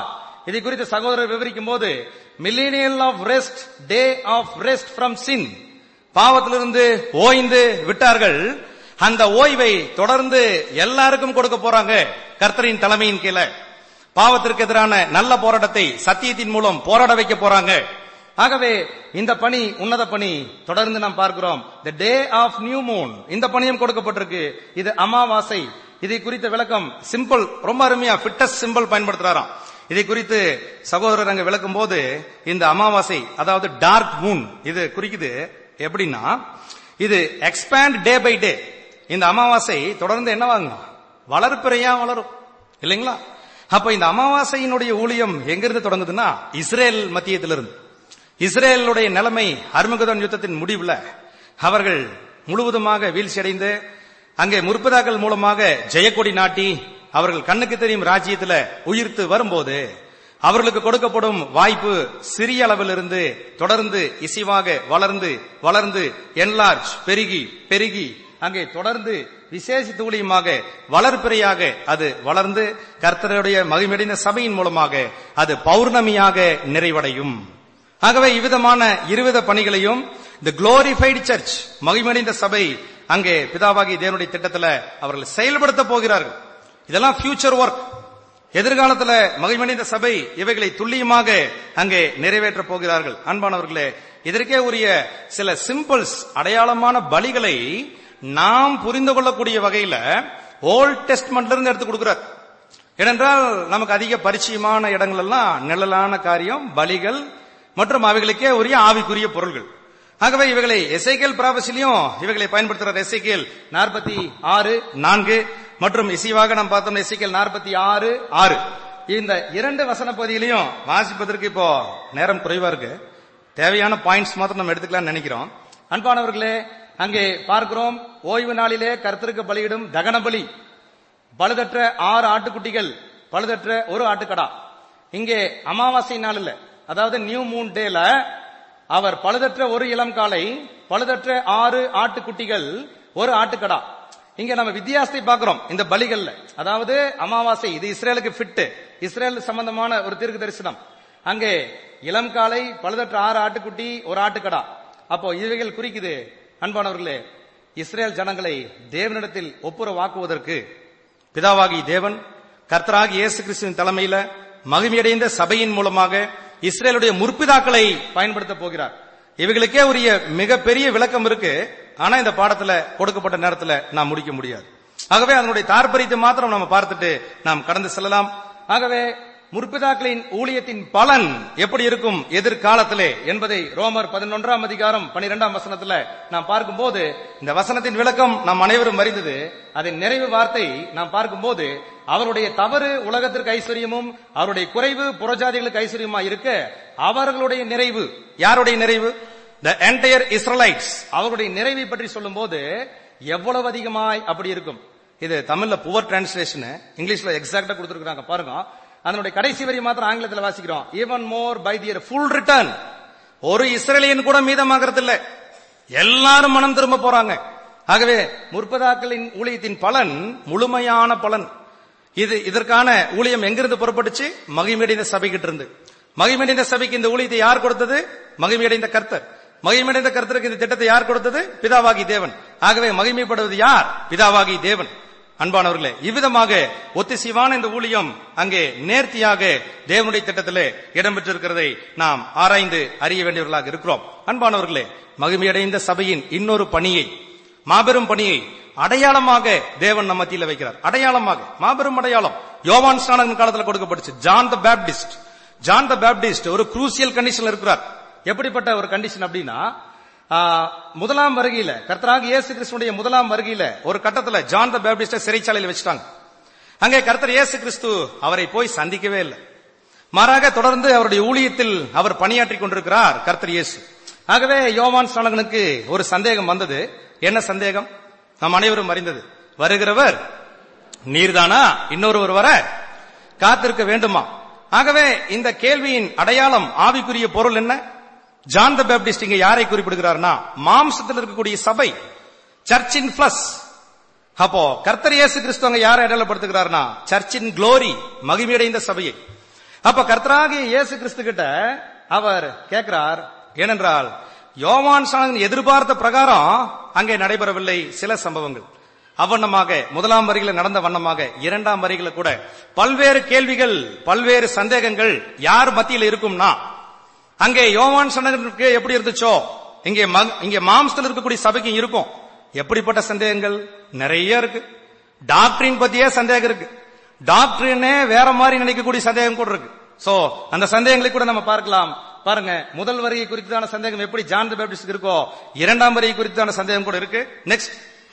இதை குறித்து சகோதரர் விவரிக்கும் போது millennial of rest day of rest from sin பாவத்திலிருந்து ஓய்ந்து விட்டார்கள் அந்த ஓய்வை தொடர்ந்து எல்லாருக்கும் கொடுக்க போறாங்க கர்த்தரின் தலைமையின் கீழே பாவத்திற்கு எதிரான நல்ல போராட்டத்தை சத்தியத்தின் மூலம் போராட வைக்க போறாங்க ஆகவே இந்த பணி உன்னத பணி தொடர்ந்து நாம் பார்க்கிறோம் the day of new moon இந்த பணியும் கொடுக்கப்பட்டிருக்கு இது அமாவாசை இதை குறித்த விளக்கம் சிம்பிள் ரொம்ப அருமையா ஃபிட்டஸ்ட் சிம்பிள் பயன்படுத்துறாராம் இதை குறித்து சகோதரர் அங்க விளக்கும் போது இந்த அமாவாசை அதாவது டார்க் மூன் இது குறிக்குது எப்படின்னா இது எக்ஸ்பேண்ட் டே பை டே இந்த அமாவாசை தொடர்ந்து என்னவாங்க வளர்ப்பிறையா வளரும் இல்லைங்களா அப்ப இந்த அமாவாசையினுடைய ஊழியம் எங்கிருந்து தொடங்குதுன்னா இஸ்ரேல் மத்தியத்திலிருந்து இஸ்ரேலுடைய நிலைமை அருமகதன் யுத்தத்தின் முடிவுல அவர்கள் முழுவதுமாக வீழ்ச்சியடைந்து அங்கே முற்பதாக்கள் மூலமாக ஜெயக்கொடி நாட்டி அவர்கள் கண்ணுக்கு தெரியும் ராஜ்யத்துல உயிர்த்து வரும்போது அவர்களுக்கு கொடுக்கப்படும் வாய்ப்பு சிறிய அளவிலிருந்து தொடர்ந்து இசைவாக வளர்ந்து வளர்ந்து என்லார்ஜ் பெருகி பெருகி அங்கே தொடர்ந்து விசேஷித்த ஊழியமாக வளர்ப்பிறையாக அது வளர்ந்து கர்த்தருடைய மகிமடைந்த சபையின் மூலமாக அது பௌர்ணமியாக நிறைவடையும் ஆகவே இவ்விதமான இருவித பணிகளையும் இந்த குளோரிஃபைடு சர்ச் மகிமடைந்த சபை அங்கே பிதாவாகி தேவனுடைய திட்டத்துல அவர்கள் செயல்படுத்த போகிறார்கள் இதெல்லாம் ஃபியூச்சர் ஒர்க் எதிர்காலத்துல மகிமடைந்த சபை இவைகளை துல்லியமாக அங்கே நிறைவேற்ற போகிறார்கள் அன்பானவர்களே இதற்கே உரிய சில சிம்பிள்ஸ் அடையாளமான பலிகளை நாம் புரிந்து கொள்ளக்கூடிய வகையில ஓல்ட் டெஸ்ட்மெண்ட்ல இருந்து எடுத்து கொடுக்கிறார் ஏனென்றால் நமக்கு அதிக பரிச்சயமான இடங்கள் எல்லாம் நிழலான காரியம் பலிகள் மற்றும் அவைகளுக்கே உரிய ஆவிக்குரிய பொருள்கள் ஆகவே இவைகளை எசைக்கேல் பிராபசிலையும் இவைகளை பயன்படுத்துற எசைக்கேல் நாற்பத்தி ஆறு நான்கு மற்றும் இசைவாக நாம் பார்த்தோம் எசைக்கேல் நாற்பத்தி ஆறு ஆறு இந்த இரண்டு வசன பகுதியிலையும் வாசிப்பதற்கு இப்போ நேரம் குறைவா இருக்கு தேவையான பாயிண்ட்ஸ் மாத்திரம் நம்ம எடுத்துக்கலாம்னு நினைக்கிறோம் அன்பானவர்களே அங்கே பார்க்கிறோம் ஓய்வு நாளிலே கர்த்தருக்கு பலியிடும் தகன பலி பழுதற்ற ஆறு ஆட்டுக்குட்டிகள் பழுதற்ற ஒரு ஆட்டுக்கடா இங்கே அமாவாசை நாளில் அதாவது நியூ மூன் டேல அவர் பழுதற்ற ஒரு இளம் காலை பழுதற்ற ஆறு ஆட்டுக்குட்டிகள் ஒரு ஆட்டுக்கடா இங்க நம்ம வித்தியாசத்தை பார்க்கிறோம் இந்த பலிகள்ல அதாவது அமாவாசை இது இஸ்ரேலுக்கு ஃபிட் இஸ்ரேல் சம்பந்தமான ஒரு தீர்க்க தரிசனம் அங்கே இளம் காலை பழுதற்ற ஆறு ஆட்டுக்குட்டி ஒரு ஆட்டுக்கடா அப்போ இவைகள் குறிக்குது அன்பானவர்களே இஸ்ரேல் ஜனங்களை தேவனிடத்தில் ஒப்புரவாக்குவதற்கு பிதாவாகி தேவன் கர்த்தராகி இயேசு கிறிஸ்துவின் தலைமையில மகிமையடைந்த சபையின் மூலமாக இஸ்ரேலுடைய முற்பிதாக்களை பயன்படுத்த போகிறார் இவைகளுக்கே உரிய மிகப்பெரிய விளக்கம் இருக்கு ஆனா இந்த பாடத்துல கொடுக்கப்பட்ட நேரத்துல நாம் முடிக்க முடியாது ஆகவே அதனுடைய தாற்பரியத்தை மாத்திரம் நம்ம பார்த்துட்டு நாம் கடந்து செல்லலாம் ஆகவே முற்பிதாக்களின் ஊழியத்தின் பலன் எப்படி இருக்கும் எதிர்காலத்திலே என்பதை ரோமர் பதினொன்றாம் அதிகாரம் பனிரெண்டாம் வசனத்துல நாம் பார்க்கும்போது இந்த வசனத்தின் விளக்கம் நாம் அனைவரும் அறிந்தது அதன் நிறைவு வார்த்தை நாம் பார்க்கும்போது அவருடைய தவறு உலகத்திற்கு ஐஸ்வர்யமும் அவருடைய குறைவு புறஜாதிகளுக்கு ஐஸ்வர்யமா இருக்க அவர்களுடைய நிறைவு யாருடைய நிறைவு த என்டையர் இஸ்ரலைட்ஸ் அவர்களுடைய நிறைவை பற்றி சொல்லும்போது எவ்வளவு அதிகமாய் அப்படி இருக்கும் இது தமிழ்ல புவர் டிரான்ஸ்லேஷன் இங்கிலீஷ்ல எக்ஸாக்டா கொடுத்திருக்காங்க பாருங்க அதனுடைய கடைசி வரி மாத்திரம் ஆங்கிலத்தில் வாசிக்கிறோம் even more by their full return ஒரு இஸ்ரேலியன் கூட மீதமாகிறது இல்ல எல்லாரும் மனம் திரும்ப போறாங்க ஆகவே முற்பதாக்களின் ஊழியத்தின் பலன் முழுமையான பலன் இது இதற்கான ஊழியம் எங்கிருந்து புறப்பட்டுச்சு மகிமடைந்த சபைகிட்ட இருந்து மகிமடைந்த சபைக்கு இந்த ஊழியத்தை யார் கொடுத்தது மகிமையடைந்த கர்த்தர் மகிமையடைந்த கர்த்தருக்கு இந்த திட்டத்தை யார் கொடுத்தது பிதாவாகி தேவன் ஆகவே மகிமைப்படுவது யார் பிதாவாகி தேவன் அன்பானவர்களே இவ்விதமாக ஒத்திசைவான இந்த ஊழியம் அங்கே நேர்த்தியாக தேவனுடைய திட்டத்திலே இடம்பெற்றிருக்கிறதை நாம் ஆராய்ந்து அறிய வேண்டியவர்களாக இருக்கிறோம் அன்பானவர்களே மகிமையடைந்த சபையின் இன்னொரு பணியை மாபெரும் பணியை அடையாளமாக தேவன் நம்ம மத்தியில வைக்கிறார் அடையாளமாக மாபெரும் அடையாளம் யோவான் ஸ்நானகன் காலத்தில் கொடுக்கப்பட்டுச்சு John the Baptist John the Baptist ஒரு குரூசியல் கண்டிஷன்ல இருக்கிறார் எப்படிப்பட்ட ஒரு கண்டிஷன் அப்படின்னா ஆ, முதலாம் வருகையில கர்த்தராக இயேசு கிறிஸ்துடைய முதலாம் வருகையில ஒரு கட்டத்துல ஜான் த பேப்டிஸ்ட சிறைச்சாலையில் வச்சுட்டாங்க அங்கே கர்த்தர் இயேசு கிறிஸ்து அவரை போய் சந்திக்கவே இல்லை மாறாக தொடர்ந்து அவருடைய ஊழியத்தில் அவர் பணியாற்றிக் கொண்டிருக்கிறார் கர்த்தர் இயேசு ஆகவே யோவான் ஸ்நானகனுக்கு ஒரு சந்தேகம் வந்தது என்ன சந்தேகம் நாம் அனைவரும் அறிந்தது வருகிறவர் நீர்தானா இன்னொருவர் வர காத்திருக்க வேண்டுமா ஆகவே இந்த கேள்வியின் அடையாளம் ஆவிக்குரிய பொருள் என்ன ஜான் த பேப்டிஸ்ட் இங்க யாரை குறிப்பிடுகிறார்னா மாம்சத்தில் இருக்கக்கூடிய சபை சர்ச்சின் பிளஸ் அப்போ கர்த்தர் இயேசு கிறிஸ்து அங்க யாரை அடையாளப்படுத்துகிறார்னா சர்ச்சின் க்ளோரி மகிமையடைந்த சபையை அப்ப கர்த்தராகிய இயேசு கிறிஸ்து கிட்ட அவர் கேட்கிறார் ஏனென்றால் யோவான் சாணகன் எதிர்பார்த்த பிரகாரம் அங்கே நடைபெறவில்லை சில சம்பவங்கள் அவ்வண்ணமாக முதலாம் வரியில நடந்த வண்ணமாக இரண்டாம் வரியில கூட பல்வேறு கேள்விகள் பல்வேறு சந்தேகங்கள் யார் மத்தியில் இருக்கும்னா அங்கே யோவான் சனகனுக்கு எப்படி இருந்துச்சோ இங்கே ம- இங்கே மாம்சத்தில் இருக்கக்கூடிய சபைக்கு இருக்கும் எப்படிப்பட்ட சந்தேகங்கள் நிறைய இருக்கு டாக்டரின் பத்தியே சந்தேகம் இருக்கு டாக்டரினே வேற மாதிரி நினைக்கக்கூடிய சந்தேகம் கூட இருக்கு சோ அந்த சந்தேகங்களை கூட நம்ம பார்க்கலாம் பாருங்க முதல் வரியை குறித்தான சந்தேகம் எப்படி ஜான் தி பேப்டிஸ்ட் இருக்கோ இரண்டாம் வரியை குறித்தான சந்தேகம் கூட இருக்கு நெக்ஸ்ட்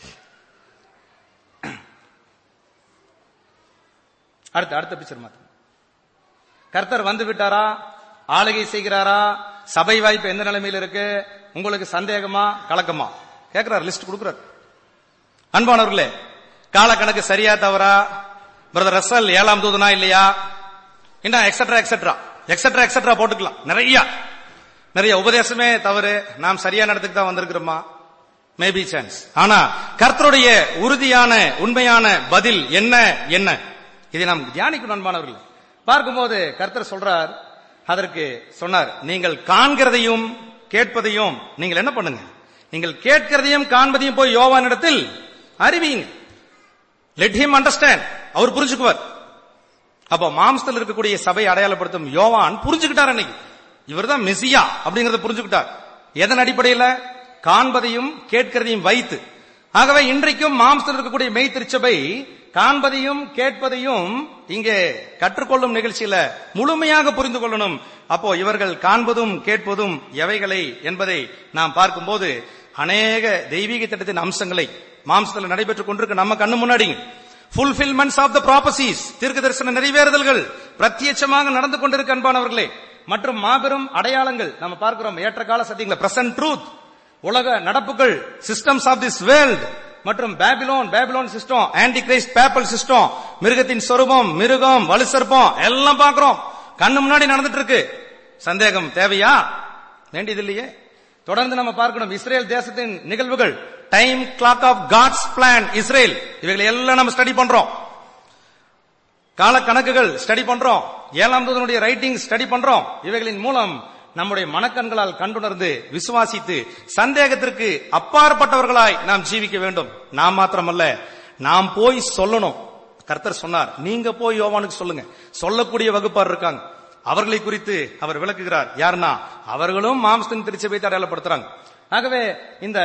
அடுத்த அடுத்த பிக்சர் மாத்து கர்த்தர் வந்து விட்டாரா ஆளுகை செய்கிறாரா சபை வாய்ப்பு எந்த நிலைமையில இருக்கு உங்களுக்கு சந்தேகமா கலக்கமா கேக்குறாரு லிஸ்ட் கொடுக்குறாரு அன்பானவர்களே கால கணக்கு சரியா தவறா பிரதர் ரசல் ஏழாம் தூதனா இல்லையா இன்னும் எக்ஸெட்ரா எக்ஸெட்ரா எக்ஸெட்ரா எக்ஸெட்ரா போட்டுக்கலாம் நிறைய நிறைய உபதேசமே தவறு நாம் சரியான இடத்துக்கு தான் வந்திருக்கிறோமா மேபி சான்ஸ் ஆனா கர்த்தருடைய உறுதியான உண்மையான பதில் என்ன என்ன இதை நாம் தியானிக்கணும் அன்பானவர்கள் பார்க்கும்போது கர்த்தர் சொல்றார் அதற்கு சொன்னார் நீங்கள் காண்கிறதையும் கேட்பதையும் நீங்கள் என்ன பண்ணுங்க நீங்கள் கேட்கிறதையும் காண்பதையும் போய் யோவானிடத்தில் அறிவியுங்க லெட் ஹிம் அண்டர்ஸ்டாண்ட் அவர் புரிஞ்சுக்குவார் அப்போ மாம்சத்தில் இருக்கக்கூடிய சபை அடையாளப்படுத்தும் யோவான் புரிஞ்சுக்கிட்டார் அன்னைக்கு இவர்தான் மெசியா அப்படிங்கறத புரிஞ்சுக்கிட்டார் எதன் அடிப்படையில காண்பதையும் கேட்கிறதையும் வைத்து ஆகவே இன்றைக்கும் மாம்சத்தில் இருக்கக்கூடிய மெய் திருச்சபை காண்பதையும் கேட்பதையும் இங்கே கற்றுக்கொள்ளும் நிகழ்ச்சியில முழுமையாக புரிந்து கொள்ளணும் அப்போ இவர்கள் காண்பதும் கேட்பதும் எவைகளை என்பதை நாம் பார்க்கும்போது அநேக தெய்வீக திட்டத்தின் அம்சங்களை மாம்சத்தில் நடைபெற்றுக் கொண்டிருக்க நம்ம கண்ணு முன்னாடி ஃபுல்பில்மெண்ட்ஸ் ஆஃப் த ப்ராபசிஸ் தீர்க்க தரிசன நிறைவேறுதல்கள் பிரத்யட்சமாக நடந்து கொண்டிருக்க அன்பானவர்களே மற்றும் மாபெரும் அடையாளங்கள் நம்ம பார்க்கிறோம் ஏற்ற கால சத்தியங்களை பிரசன்ட் ட்ரூத் உலக நடப்புகள் சிஸ்டம்ஸ் ஆஃப் திஸ் வேர்ல்ட் மற்றும் Babylon Babylon system antichrist papal system மிருகத்தின் சொரூபம் மிருகம் வலுசற்பம் எல்லாம் பார்க்கிறோம் கண்ணு முன்னாடி நடந்துட்டு இருக்கு சந்தேகம் தேவையா வேண்டியது இல்லையே தொடர்ந்து நம்ம பார்க்கணும் இஸ்ரேல் தேசத்தின் நிகழ்வுகள் time clock of God's plan Israel இவைகளை எல்லாம் நம்ம ஸ்டடி பண்றோம் கால கணக்குகள் ஸ்டடி பண்றோம் ஏழாம் தூதனுடைய ரைட்டிங் ஸ்டடி பண்றோம் இவைகளின் மூலம் நம்முடைய மனக்கண்களால் கண்டுணர்ந்து விசுவாசித்து சந்தேகத்திற்கு அப்பாற்பட்டவர்களாய் நாம் ஜீவிக்க வேண்டும் நாம் மாத்திரமல்ல நாம் போய் சொல்லணும் கர்த்தர் சொன்னார் நீங்க போய் யோவானுக்கு சொல்லுங்க சொல்லக்கூடிய வகுப்பார் இருக்காங்க அவர்களை குறித்து அவர் விளக்குகிறார் யாருன்னா அவர்களும் மாம்சத்தின் திருச்சபை அடையாளப்படுத்துறாங்க ஆகவே இந்த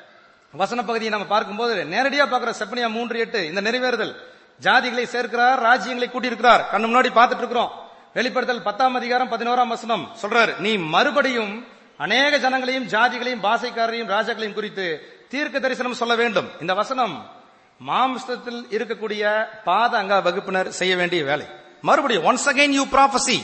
வசன பகுதியை நம்ம பார்க்கும்போது நேரடியா பார்க்கிற செப்பனியா மூன்று எட்டு இந்த நிறைவேறுதல் ஜாதிகளை சேர்க்கிறார் ராஜ்யங்களை கூட்டியிருக்கிறார் கண்ணு முன்னாடி பார்த்துட்டு இருக்கிறோம் வெளிப்படுத்தல் பத்தாம் அதிகாரம் பதினோராம் வசனம் சொல்றாரு நீ மறுபடியும் அநேக ஜனங்களையும் ஜாதிகளையும் பாசைக்காரரையும் ராஜாக்களையும் குறித்து தீர்க்க தரிசனம் சொல்ல வேண்டும் இந்த வசனம் மாம்சத்தில் இருக்கக்கூடிய பாத அங்க வகுப்பினர் செய்ய வேண்டிய வேலை மறுபடியும் ஒன்ஸ் அகைன் யூ ப்ராபசி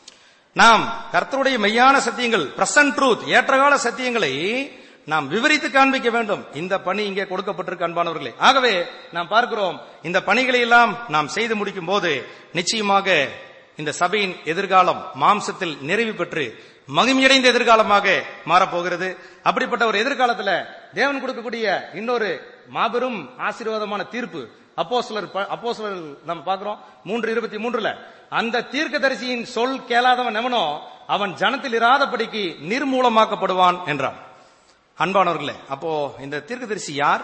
நாம் கர்த்தருடைய மெய்யான சத்தியங்கள் பிரசன்ட் ட்ரூத் ஏற்றகால சத்தியங்களை நாம் விவரித்து காண்பிக்க வேண்டும் இந்த பணி இங்கே கொடுக்கப்பட்டிருக்கு அன்பானவர்களே ஆகவே நாம் பார்க்கிறோம் இந்த பணிகளை எல்லாம் நாம் செய்து முடிக்கும் போது நிச்சயமாக இந்த சபையின் எதிர்காலம் மாம்சத்தில் நிறைவு பெற்று மகிமையடைந்த எதிர்காலமாக மாறப்போகிறது அப்படிப்பட்ட ஒரு எதிர்காலத்துல தேவன் கொடுக்கக்கூடிய இன்னொரு மாபெரும் ஆசீர்வாதமான தீர்ப்பு அப்போஸ்தலர் ப- அப்போஸ்தலர் நம்ம பார்க்கிறோம் மூன்று இருபத்தி மூன்றுல அந்த தீர்க்கதரிசியின் சொல் கேளாதவன் எவனோ அவன் ஜனத்தில் இராதபடிக்கு நிர்மூலமாக்கப்படுவான் என்றான் அன்பானவர்களே அப்போ இந்த தீர்க்கதரிசி யார்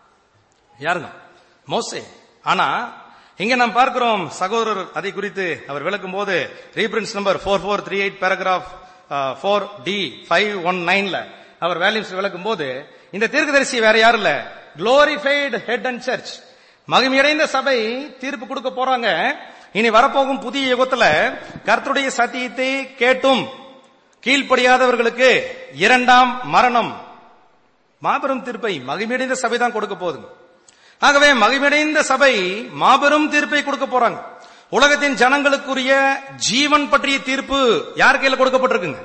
யாருங்க மோசே ஆனா இங்க நாம் பார்க்கிறோம் சகோதரர் அதை குறித்து அவர் விளக்கும் போது reference number four four three eight paragraph four D five one நைன்ல அவர் வேல்யூஸ் விளக்கும் போது இந்த தீர்க்கதரிசி வேற யாரும் இல்ல குளோரிஃபைடு ஹெட் அண்ட் சர்ச் மகிமையடைந்த சபை தீர்ப்பு கொடுக்க போறாங்க இனி வரப்போகும் புதிய யுகத்துல கர்த்தருடைய சத்தியத்தை கேட்டும் கீழ்ப்படியாதவர்களுக்கு இரண்டாம் மரணம் மாபெரும் தீர்ப்பை மகிமையடைந்த சபை தான் கொடுக்க போகுது ஆகவே மகிமையடைந்த சபை மாபெரும் தீர்ப்பை கொடுக்க போறாங்க உலகத்தின் ஜனங்களுக்குரிய ஜீவன் பற்றிய தீர்ப்பு யார் கையில கொடுக்கப்பட்டிருக்குங்க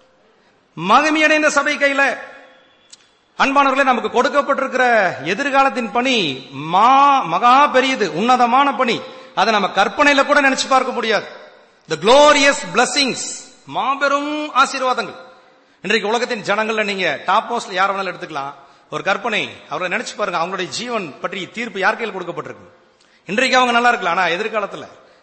மகிமையடைந்த சபை கையில அன்பானவர்களே நமக்கு கொடுக்கப்பட்டிருக்கிற எதிர்காலத்தின் பணி மா மகா பெரியது உன்னதமான பணி அதை நம்ம கற்பனையில கூட நினைச்சு பார்க்க முடியாது த குளோரியஸ் blessings மாபெரும் ஆசீர்வாதங்கள் இன்றைக்கு உலகத்தின் ஜனங்கள்ல நீங்க டாப் மோஸ்ட்ல யார் வேணாலும் எடுத்துக்கலாம் ஒரு கற்பனை அவரை நினைச்சு பாருங்க அவங்களுடைய ஜீவன் பற்றி தீர்ப்பு யார் கையில் கொடுக்கப்பட்டிருக்கு இன்றைக்கு அவங்க நல்லா இருக்கலாம் ஆனா எதிர்காலத்துல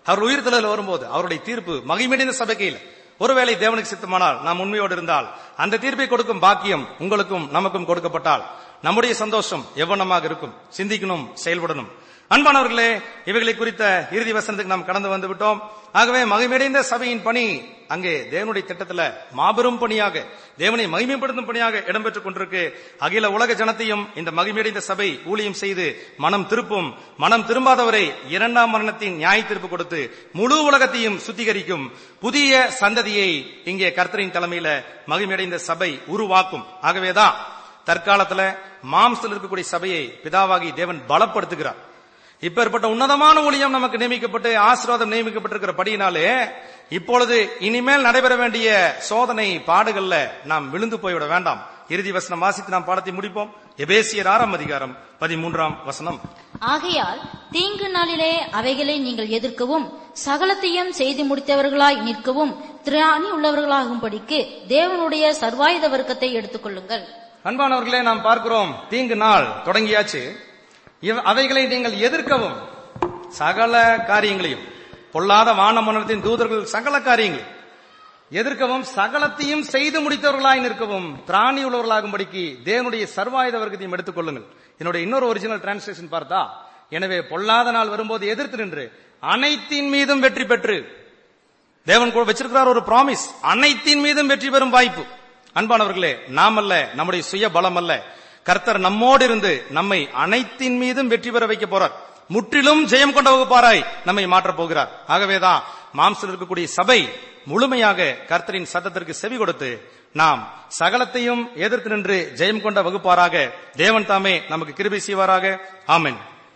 அவர் உயிர்த்தலில் வரும்போது அவருடைய தீர்ப்பு மகிமடைந்த சபை கையில் ஒருவேளை தேவனுக்கு சித்தமானால் நாம் உண்மையோடு இருந்தால் அந்த தீர்ப்பை கொடுக்கும் பாக்கியம் உங்களுக்கும் நமக்கும் கொடுக்கப்பட்டால் நம்முடைய சந்தோஷம் எவ்வளமாக இருக்கும் சிந்திக்கணும் செயல்படணும் அன்பானவர்களே இவைகளை குறித்த இறுதி வசனத்துக்கு நாம் கடந்து வந்து விட்டோம் ஆகவே மகிமையடைந்த சபையின் பணி அங்கே தேவனுடைய திட்டத்துல மாபெரும் பணியாக தேவனை மகிமைப்படுத்தும் பணியாக இடம்பெற்றுக் கொண்டிருக்கு அகில உலக ஜனத்தையும் இந்த மகிமையடைந்த சபை ஊழியம் செய்து மனம் திருப்பும் மனம் திரும்பாதவரை இரண்டாம் மரணத்தின் நியாய தீர்ப்பு கொடுத்து முழு உலகத்தையும் சுத்திகரிக்கும் புதிய சந்ததியை இங்கே கர்த்தரின் தலைமையில மகிமையடைந்த சபை உருவாக்கும் ஆகவேதான் தற்காலத்துல மாம்சத்தில் இருக்கக்கூடிய சபையை பிதாவாகி தேவன் பலப்படுத்துகிறார் இப்பேற்பட்ட உன்னதமான ஊழியம் நமக்கு நியமிக்கப்பட்டு ஆசீர்வாதம் நியமிக்கப்பட்டிருக்கிற படியினாலே இப்பொழுது இனிமேல் நடைபெற வேண்டிய சோதனை பாடுகள்ல நாம் விழுந்து போய்விட வேண்டாம் இறுதி வசனம் வாசித்து நாம் பாடத்தை முடிப்போம் எபேசியர் ஆறாம் அதிகாரம் பதிமூன்றாம் வசனம் ஆகையால் தீங்கு நாளிலே அவைகளை நீங்கள் எதிர்க்கவும் சகலத்தையும் செய்து முடித்தவர்களாய் நிற்கவும் திராணி உள்ளவர்களாகும்படிக்கு தேவனுடைய சர்வாயுத வர்க்கத்தை எடுத்துக்கொள்ளுங்கள் அன்பானவர்களே நாம் பார்க்கிறோம் தீங்கு நாள் தொடங்கியாச்சு இவ்- அவைகளை நீங்கள் எதிர்க்கவும் சகல காரியங்களையும் பொல்லாத வான மன்னத்தின் தூதர்கள் சகல காரியங்களையும் எதிர்க்கவும் சகலத்தையும் செய்து முடித்தவர்களாய் நிற்கவும் திராணி உள்ளவர்களாகும்படிக்கு தேவனுடைய சர்வாயுத வர்க்கத்தையும் எடுத்துக் கொள்ளுங்கள் என்னுடைய இன்னொரு ஒரிஜினல் டிரான்ஸ்லேஷன் பார்த்தா எனவே பொல்லாத நாள் வரும்போது எதிர்த்து நின்று அனைத்தின் மீதும் வெற்றி பெற்று தேவன் கூட வச்சிருக்கிறார் ஒரு ப்ராமிஸ் அனைத்தின் மீதும் வெற்றி பெறும் வாய்ப்பு அன்பானவர்களே நாம் அல்ல நம்முடைய சுய பலம் அல்ல கர்த்தர் நம்மோடு இருந்து நம்மை அனைத்தின் மீதும் வெற்றி பெற வைக்க போறார் முற்றிலும் ஜெயம் கொண்ட வகுப்பாராய் நம்மை மாற்றப் போகிறார் ஆகவேதான் மாம்சத்தில் இருக்கக்கூடிய சபை முழுமையாக கர்த்தரின் சத்தத்திற்கு செவி கொடுத்து நாம் சகலத்தையும் எதிர்த்து நின்று ஜெயம் கொண்ட வகுப்பாராக தேவன் தாமே நமக்கு கிருபை செய்வாராக ஆமென்